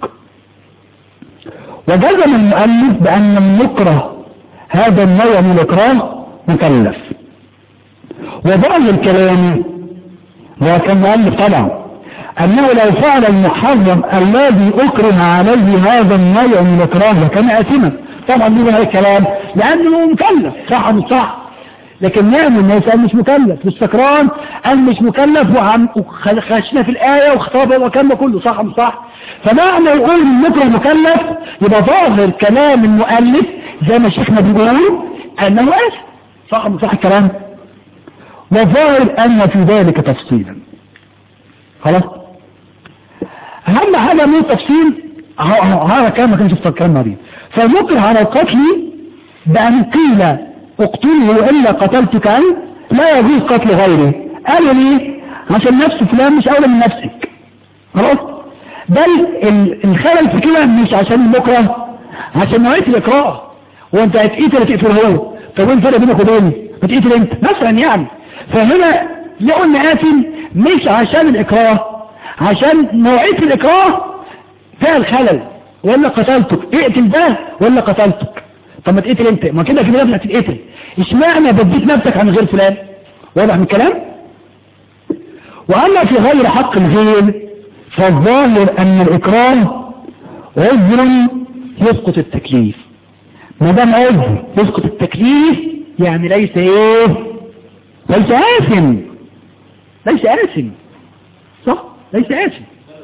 وجزم المؤلف بأن المكره هذا النوع من الإكراه مكلف وظاهر الكلام هو كان مؤلف طبعا أنه لو فعل المحرم الذي أكره عليه هذا النوع من الإكراه لكان آثما طبعا دي هذا الكلام لأنه مكلف صح مش صح لكن نعم الناس قال مش مكلف والسكران قال مش مكلف وعم خشنا في الآية واختار وكان كله صح مش صح فمعنى يقول المكره مكلف يبقى ظاهر كلام المؤلف زي ما شيخنا بيقول أنه آسف صح مش صح الكلام وظاهر أن في ذلك تفصيلا خلاص أهم حاجة من التفصيل هذا كلام ما كانش في الكلام مريض فالمكره على القتل بأن قيل اقتله إلا قتلتك أنت لا يجوز قتل غيره قالوا ليه عشان نفس فلان مش أولى من نفسك خلاص بل الخلل في كده مش عشان المكره عشان نوعية الإكراه وانت هتقتل ولا تقتل هو طب وين الفرق بينك وبيني بتقتل انت مثلا يعني فهنا لقوا ان قاتل مش عشان الإكراه عشان نوعية الإكراه فيها الخلل ولا قتلتك اقتل ده ولا قتلتك طب ما تقتل انت ما كده كده هتتقتل اشمعنى بديت نفسك عن غير فلان واضح من الكلام واما في غير حق الغير فالظاهر ان الاكراه عذر يسقط التكليف ما دام عذر يسقط التكليف يعني ليس ايه ليس آثم ليس آثم صح ليس آثم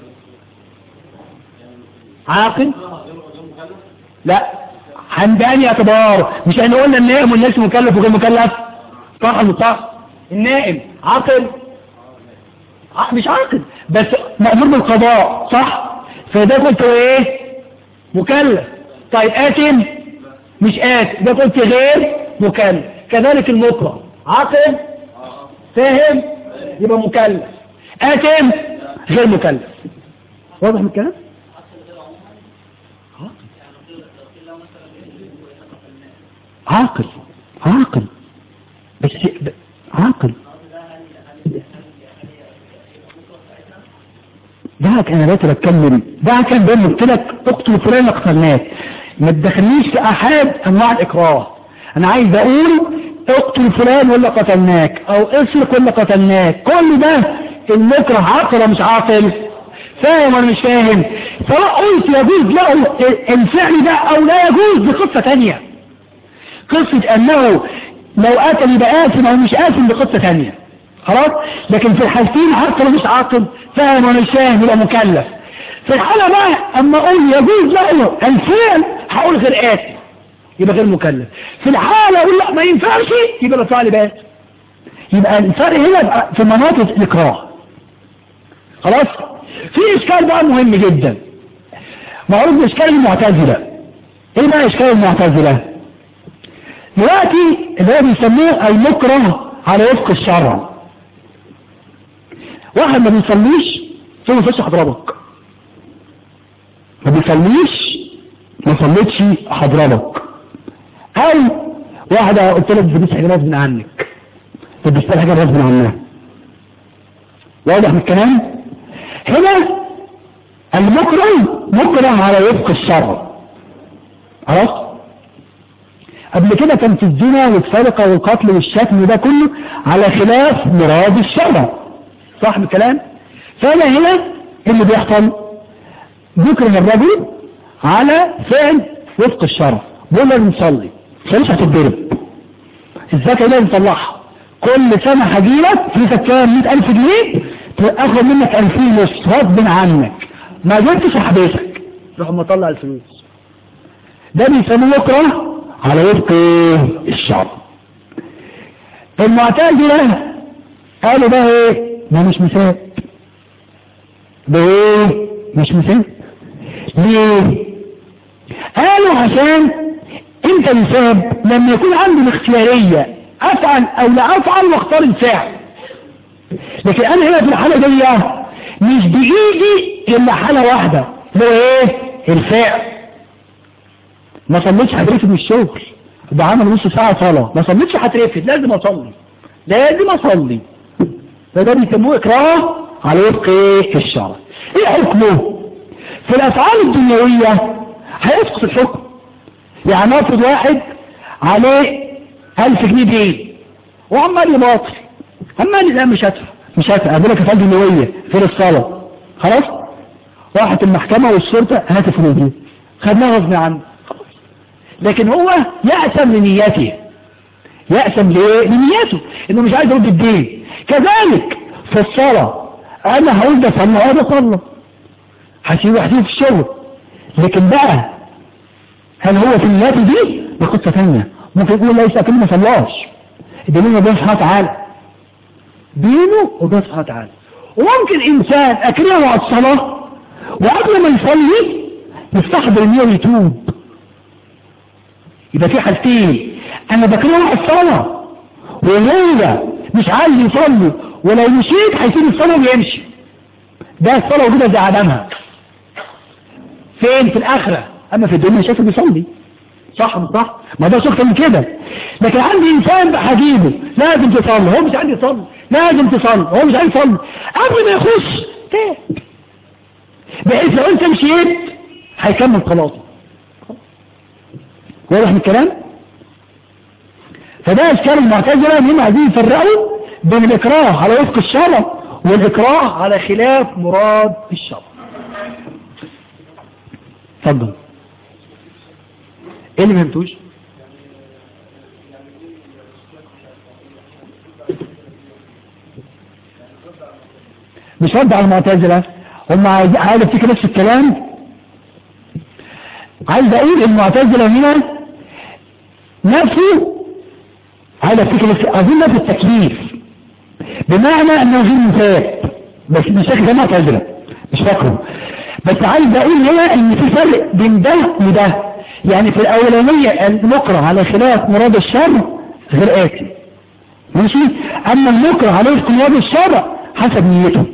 عاقل لا عند أي اعتبار مش احنا قلنا النائم والناس مكلف وغير مكلف صح ولا صح النائم عاقل مش عاقل بس مأمور بالقضاء صح فده قلت ايه مكلف طيب آثم مش آثم ده قلت غير مكلف كذلك المكره عاقل فاهم يبقى مكلف آثم غير مكلف واضح من الكلام عاقل عاقل بس عاقل ده كان لا تكمل ده كان بين قلت لك اقتل فلان قتلناك ما تدخلنيش في احد انواع الاكراه انا عايز اقول اقتل فلان ولا قتلناك او اسرق ولا قتلناك كل ده المكره عاقل ولا مش عاقل فاهم ولا مش فاهم سواء قلت يجوز له الفعل ده او لا يجوز دي قصه ثانيه قصة انه لو قتل يبقى آثم او مش آثم بقصة ثانية خلاص لكن في الحالتين عاقل ومش عاقل فاهم ولا مش فاهم يبقى مكلف في الحالة بقى اما اقول يجوز له الفعل هقول غير آثم يبقى غير مكلف في الحالة اقول لا ما ينفعش يبقى الفعل بقى يبقى الفرق هنا في مناطق الاكراه خلاص في اشكال بقى مهم جدا معروف اشكال المعتزلة ايه بقى اشكال المعتزلة دلوقتي اللي هو بيسموه المكره على وفق الشرع واحد ما بيصليش ثم يخش هضربك ما بيصليش ما صليتش هضربك او واحدة قلت لك بتلبس حاجة غصب عنك بتلبس حاجة غصب عنها واضح من الكلام هنا المكره مكره على وفق الشرع خلاص قبل كده كان في الزنا والسرقة والقتل والشتم ده كله على خلاف مراد الشرع صح الكلام فانا هنا اللي بيحصل ذكر الرجل على فعل وفق الشرع بقول لازم نصلي مش هتتضرب الزكاة لازم نطلعها كل سنة هجيلك فلوسك كام 100000 جنيه اخد منك 2000 ونص غصب عنك ما جبتش هحبسك روح مطلع الفلوس ده بيسموه يكره على وفق الشرع المعتزلة قالوا ده ايه ده مش مثال ده ايه مش مثال ليه قالوا عشان انت مثال لما يكون عندي الاختيارية افعل او لا افعل واختار الفعل لكن انا هنا في الحالة دي مش بايدي الا حالة واحدة اللي هو ايه الفعل ما صليتش هترفد من الشغل ده عمل نص ساعة صلاة ما صليتش هترفد لازم اصلي لازم اصلي فده بيسموه اكراه على وفق ايه الشرع ايه حكمه في الافعال الدنيوية هيسقط الحكم يعني ناخد واحد عليه الف جنيه دين وعمال يباطل عمال لا مش هدفع مش هدفع اقول لك افعال دنيوية في الصلاة خلاص راحت المحكمة والشرطة هات الفلوس دي خدناها غصب عنه لكن هو يأسم لنيته يأسم ليه؟ لنيته انه مش عايز يرد الدين كذلك في الصلاة انا هقول ده صلى هذا صلى هسيبه هسيبه في الشغل لكن بقى هل هو في النيات دي ده قصة ثانية ممكن يقول ليس اكيد ما صلاش الدليل وبين سبحانه وتعالى دينه وبين سبحانه وتعالى وممكن انسان اكرهه على الصلاة وقبل ما يصلي يستحضر النية ويتوب يبقى في حالتين انا بكرهه على الصلاة وهو مش عايز يصلي ولو مشيت هيسيب الصلاة ويمشي ده الصلاة وكده زي عدمها فين في الآخرة أما في الدنيا شايفه بيصلي صح مش صح ما ده شخص من كده لكن عندي إنسان بقى هجيبه لازم تصلي هو مش عايز يصلي لازم تصلي هو مش عايز يصلي قبل ما يخش تاب بحيث لو أنت مشيت هيكمل صلاته واضح من الكلام فده اشكال المعتزله ان هم عايزين يفرقوا بين الاكراه على وفق الشرع والاكراه على خلاف مراد الشرع اتفضل ايه اللي ما فهمتوش مش رد على المعتزله هم عايز عايز افتكر نفس الكلام عايز اقول المعتزله هنا نفسه عايز افتكر نفس اظن نفس التكليف بمعنى انه غير مثال بس مش فاكر ده معتزله مش فاكره بس عايز اقول هنا ان في فرق بين ده وده يعني في الاولانيه المكره على خلاف مراد الشر غير اتي ماشي اما المكره على وفق مراد الشر حسب نيته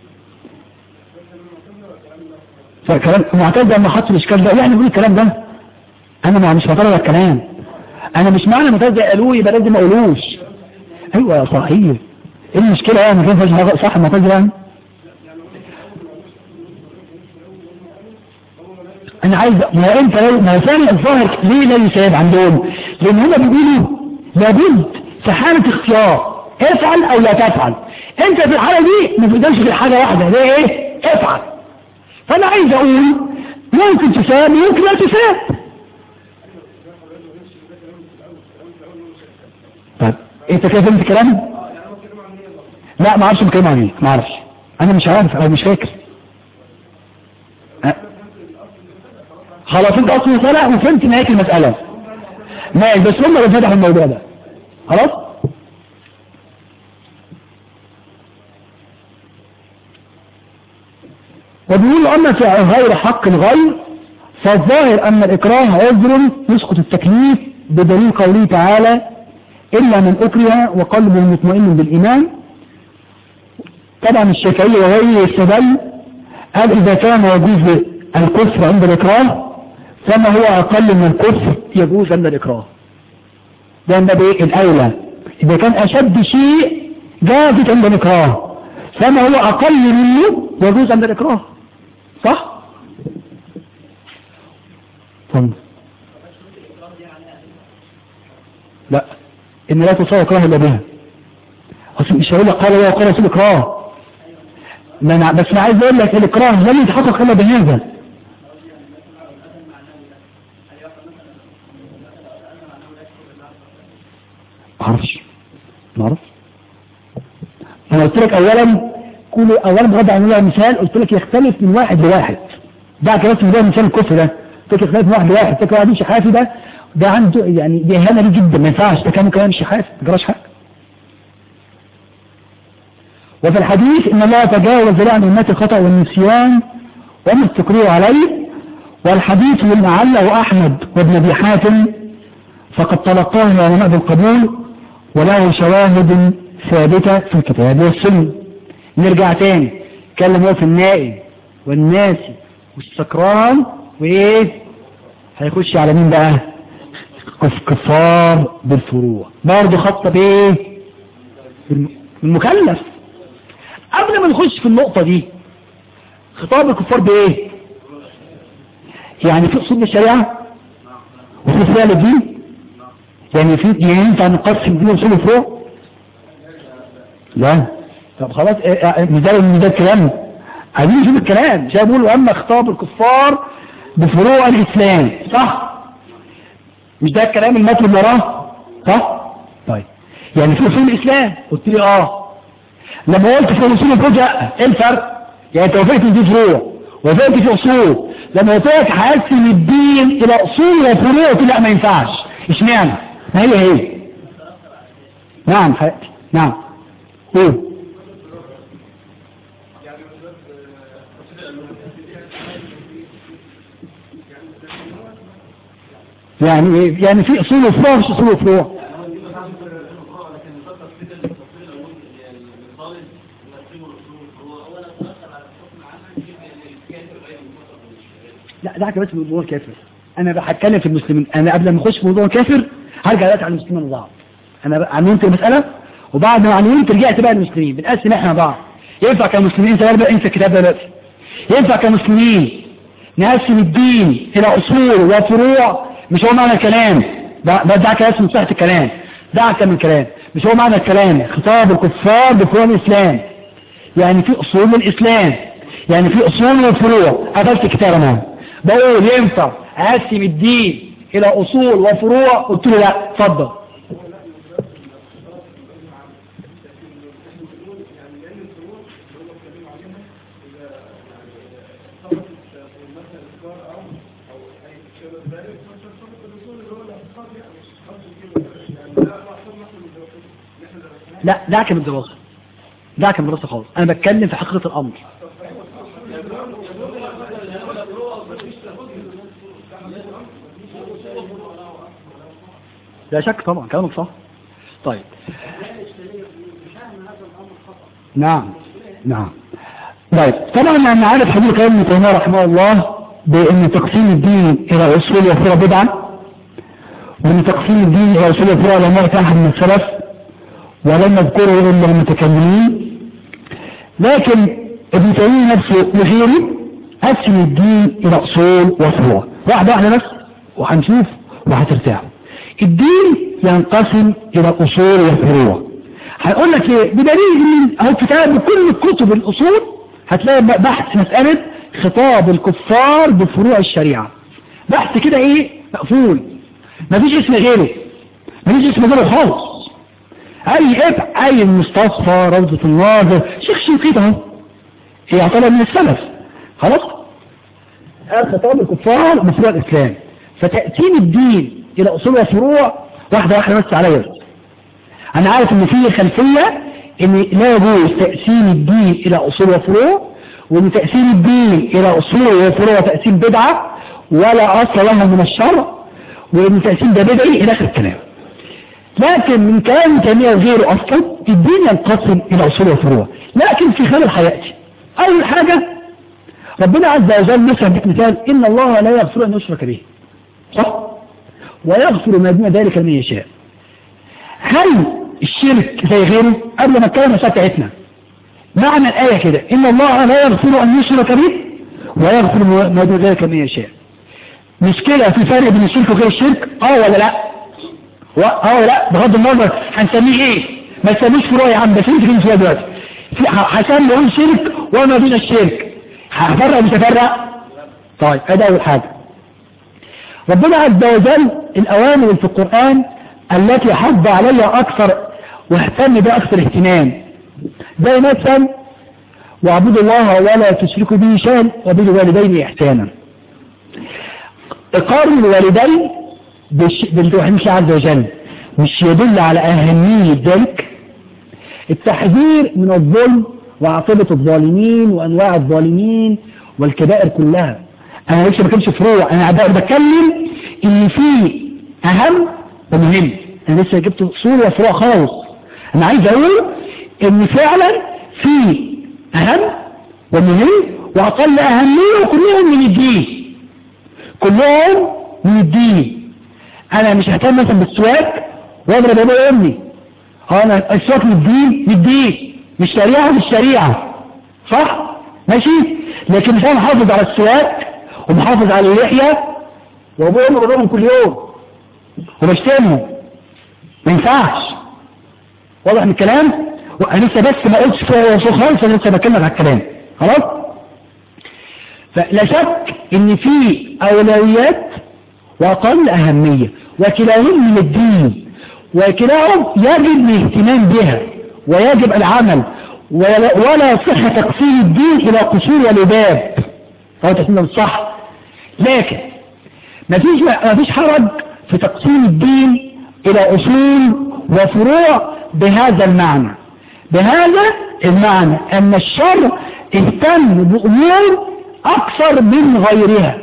فكلام المعتزله لما حطوا الاشكال ده يعني بيقول الكلام ده انا ما مش معترض على الكلام انا مش معنى المعتزله قالوه يبقى لازم ما اقولوش ايوه صحيح ايه المشكله يعني ما كانش حاجه صح المعتزله يعني انا عايز ما انت ما ثاني الظاهر ليه لا يساب عندهم لان هم بيقولوا لابد في حالة اختيار افعل او لا تفعل انت في الحالة دي ما تقدرش في حاجة واحدة ده ايه افعل فانا عايز اقول ممكن تساب ممكن لا تساب طيب انت كده فهمت كلامي لا ما اعرفش بكلم عن ايه ما اعرفش انا مش عارف انا مش فاكر أه. خلاص انت اصلا مسألة وفهمت نهاية المسألة ماشي بس هم اللي فتحوا الموضوع ده خلاص وبيقول أما في غير حق الغير فالظاهر أن الإكراه عذر يسقط التكليف بدليل قوله تعالى إلا من أكره وقلبه مطمئن بالإيمان طبعا الشافعية وغيره يستدل قال إذا كان يجوز الكفر عند الإكراه فما هو أقل من الكفر يجوز عند الإكراه ده النبي الأولى إذا كان أشد شيء جازت عند الإكراه فما هو أقل منه يجوز عند الإكراه صح؟ فهم. لا إن لا تصاب إكراه إلا بها أصل مش هقول لك قال الله وقال رسول إكراه ما أنا بس أنا عايز أقول لك الإكراه لم يتحقق إلا بهذا معرفش معرف انا قلت لك اولا كل اولا بغض عن الله مثال قلت لك يختلف من واحد لواحد ده كده اسمه ده مثال الكفر ده قلت لك يختلف من واحد لواحد قلت لك واحد يمشي حافي ده ده عنده يعني دي اهانه ليه جدا ما ينفعش ده كان ممكن يمشي حافي ما جراش حاجه وفي الحديث ان الله تجاوز عن امات الخطا والنسيان وما استقروا عليه والحديث من عله احمد وابن ابي حاتم فقد تلقاه العلماء بالقبول وله شواهد ثابتة في الكتاب والسنة نرجع تاني اتكلم هو في النائم والناسي والسكران وايه هيخش على مين بقى كف- كفار بالفروع برضه خطة بايه بالم- بالمكلف قبل ما نخش في النقطة دي خطاب الكفار بايه يعني في اصول الشريعة وفي فعل الدين يعني في يعني ينفع نقسم دين اصول الفروع لا طب خلاص إيه- إيه- مش ده مش ده الكلام عايزين نشوف الكلام مش بيقولوا اما خطاب الكفار بفروع الاسلام صح مش ده الكلام المطلوب وراه صح طيب يعني في اصول الاسلام قلت لي اه لما قلت في اصول الفروع ايه الفرق يعني انت وافقت إن دي فروع وافقت في اصول لما قلت لك هقسم الدين الى اصول وفروع قلت لي لا ما ينفعش اشمعنى ما هي هي نعم حياتي نعم قول يعني ايه يعني في اصول وفروع مش اصول وفروع لا ده بس في موضوع الكافر انا بقى هتكلم في المسلمين انا قبل ما اخش في موضوع الكافر هرجع دلوقتي على المسلمين وبعض انا بقى عنونت المساله وبعد ما عنونت رجعت بقى للمسلمين بنقسم احنا بعض ينفع كمسلمين انت بقى انسى الكتاب ده دلوقتي ينفع كمسلمين نقسم الدين الى اصول وفروع مش هو معنى الكلام ده ده ده كلام اسمه صحه الكلام دعك من الكلام مش هو معنى الكلام خطاب الكفار بفروع الاسلام يعني في اصول الاسلام يعني في اصول وفروع قفلت الكتاب انا بقول ينفع اقسم الدين الى اصول وفروع قلت له لا اتفضل لا دعك من الدراسة دعك من الدراسة خالص انا بتكلم في حقيقة الامر لا شك طبعا كلامك صح طيب نعم نعم طيب طبعا انا عارف حديث كلام ابن تيميه رحمه الله بان تقسيم الدين الى اصول وفروع بدعه وان تقسيم الدين الى اصول وفروع لم يأتي احد من السلف ولم يذكره الا المتكلمين لكن ابن تيميه نفسه وغيره قسم الدين الى اصول وفروع واحده واحده بس وهنشوف وهترتاحوا الدين ينقسم الى اصول وفروع هنقول لك ايه بدليل ان اهو كتاب بكل كتب الاصول هتلاقي بحث مسألة خطاب الكفار بفروع الشريعة بحث كده ايه مقفول مفيش اسم غيره مفيش اسم غيره خالص اي اب اي المستصفى روضة الناظر شيخ شنقيط اهو يعتبر من السلف خلاص قال خطاب الكفار بفروع الاسلام فتأتين الدين الى اصول وفروع واحدة واحدة بس عليا بس انا عارف ان في خلفية ان لا يجوز تقسيم الدين الى اصول وفروع وان تقسيم الدين الى اصول وفروع تقسيم بدعة ولا اصل لها من الشرع وان تقسيم ده بدعي الى اخر الكلام لكن من كلام تيمية وغيره اصلا الدين ينقسم الى اصول وفروع لكن في خلال حياتي اول حاجة ربنا عز وجل مثلا بك مثال ان الله لا يغفر ان يشرك به صح ويغفر ما دون ذلك لمن يشاء هل الشرك زي غيره قبل ما الكلام بتاعتنا معنى الآية كده إن الله لا يغفر أن يشرك به ويغفر ما دون ذلك من يشاء مشكلة في فرق بين الشرك وغير الشرك اه ولا لا اه ولا لا بغض النظر هنسميه ايه ما تسميش فروع يا عم بس انت كده شويه دلوقتي هسمي اقول شرك وما دون الشرك هفرق مش هفرق طيب ادي اول حاجه ربنا عز وجل الاوامر في القران التي حض عليها اكثر واهتم بها اكثر اهتمام زي مثلا واعبدوا الله ولا تشركوا به شيئا وبالوالدين احسانا اقارن الوالدين بالتوحيد عز وجل مش يدل على اهمية ذلك التحذير من الظلم وعاقبة الظالمين وانواع الظالمين والكبائر كلها انا لسه ما كانش فروع انا بتكلم ان في اهم ومهم انا لسه جبت صورة وفروع خالص انا عايز اقول ان فعلا في اهم ومهم واقل اهمية وكلهم من الدين كلهم من الدين انا مش ههتم مثلا بالسواك واضرب ابويا امي انا السواك من الدين من الدين مش شريعة مش شريعة صح ماشي لكن مش انا محافظ على السواك ومحافظ على اللحية وابويا امي بضربهم كل يوم وبشتمهم ما ينفعش واضح من الكلام وانا لسه بس ما قلتش فوق خالص انا لسه بكلمك على الكلام خلاص فلا شك ان في اولويات واقل اهمية وكلاهما من الدين وكلاهم يجب الاهتمام بها ويجب العمل ولا, ولا صح تقسيم الدين الى قصور ولباب هو تسميه الصح لكن مفيش مفيش حرج في تقسيم الدين الى اصول وفروع بهذا المعنى بهذا المعنى ان الشر اهتم بامور اكثر من غيرها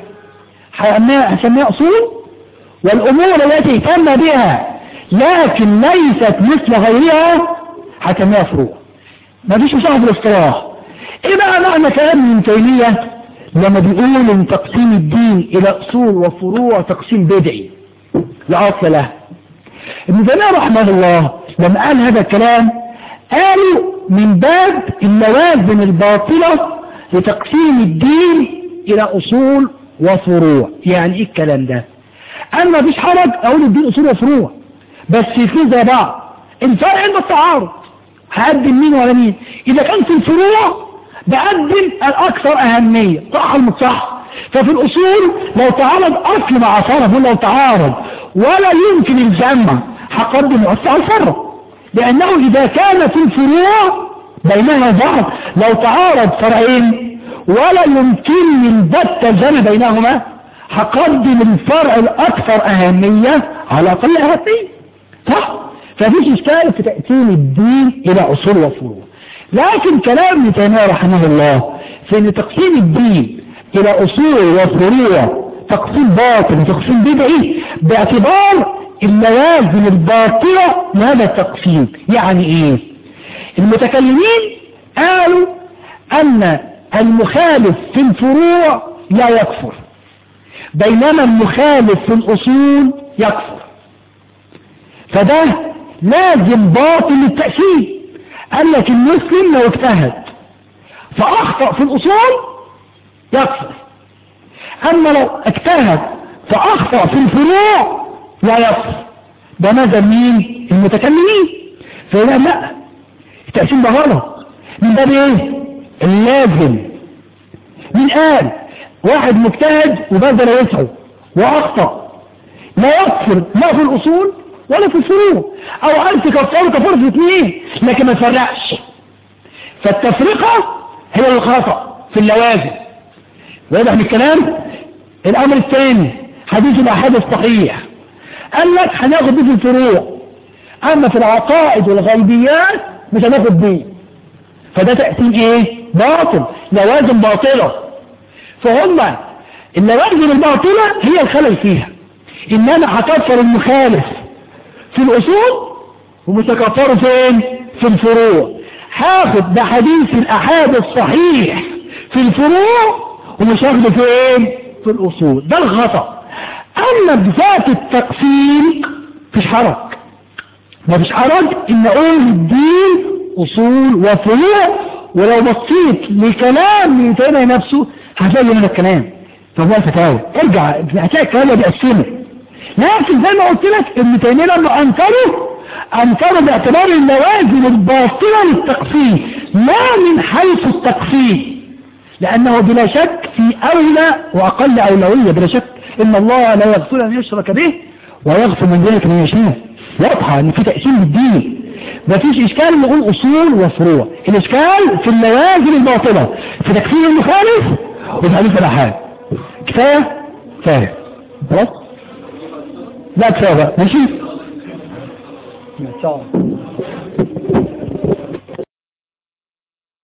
هسميها اصول والامور التي اهتم بها لكن ليست مثل غيرها هسميها فروع مفيش مشاهد في الاصطلاح ايه بقى معنى كلام ابن تيميه لما بيقول ان تقسيم الدين الى اصول وفروع تقسيم بدعي لا اصل له ابن تيميه رحمه الله لما قال هذا الكلام قالوا من باب اللوازم الباطلة لتقسيم الدين الى اصول وفروع يعني ايه الكلام ده انا مفيش حرج اقول الدين اصول وفروع بس في زي بعض الفرق عند التعارض هقدم مين ولا مين اذا كان في الفروع بقدم الاكثر اهمية صح ولا صح ففي الاصول لو تعارض اصل مع فرع لو تعارض ولا يمكن الجمع هقدم الاصل على الفرع لانه اذا كان في الفروع بينها بعض لو تعارض فرعين ولا يمكن من بت الجمع بينهما هقدم الفرع الاكثر اهمية على اقل اهمية صح ففيش اشكال في تقسيم الدين الى اصول وفروع لكن كلام ابن تيميه رحمه الله في ان تقسيم الدين الى اصول وفروع تقسيم باطل وتقسيم بدعي باعتبار اللوازم الباطلة لهذا التقسيم يعني ايه المتكلمين قالوا ان المخالف في الفروع لا يكفر بينما المخالف في الاصول يكفر فده لازم باطل للتأكيد قال لك المسلم لو اجتهد فاخطأ في الاصول يكفر اما لو اجتهد فاخطأ في الفروع لا يكفر ده ماذا مين المتكلمين فهنا لا التقسيم ده غلط من باب ايه اللازم مين قال واحد مجتهد وبذل يسعه واخطأ لا يكفر لا في الاصول ولا في الفروع او قال تكفره كفر في اثنين لكن ما تفرقش فالتفرقة هي الخطأ في اللوازم واضح من الكلام الامر الثاني حديث الاحاد الصحيح قال لك هناخد دي في الفروع اما في العقائد والغيبيات مش هناخد دي فده تقسيم ايه باطل لوازم باطلة فهم اللوازم الباطلة هي الخلل فيها ان انا هكفر المخالف في الاصول ومتكفره فين في الفروع هاخد بحديث الاحاد الصحيح في الفروع ومش هاخده فين في الاصول ده الخطأ اما بذات التقسيم مفيش حرج مفيش حرج ان اقول الدين اصول وفروع ولو بصيت لكلام ابن تيميه نفسه هتلاقي من الكلام طب هو الفتاوى ارجع هتلاقي الكلام ده بيقسمه لكن زي ما قلت لك ابن تيميه لما انكره انكره باعتبار اللوازم الباطله للتقسيم لا من حيث التقسيم لانه بلا شك في اولى واقل اولويه بلا شك ان الله لا يغفر ان يشرك به ويغفر من ذلك من يشاء واضحه ان في تقسيم الدين مفيش اشكال نقول اصول وفروع الاشكال في اللوازم الباطله في تكفير المخالف وفي حديث الاحاد كفايه كفايه خلاص لا كفايه بقى ماشي ان شاء الله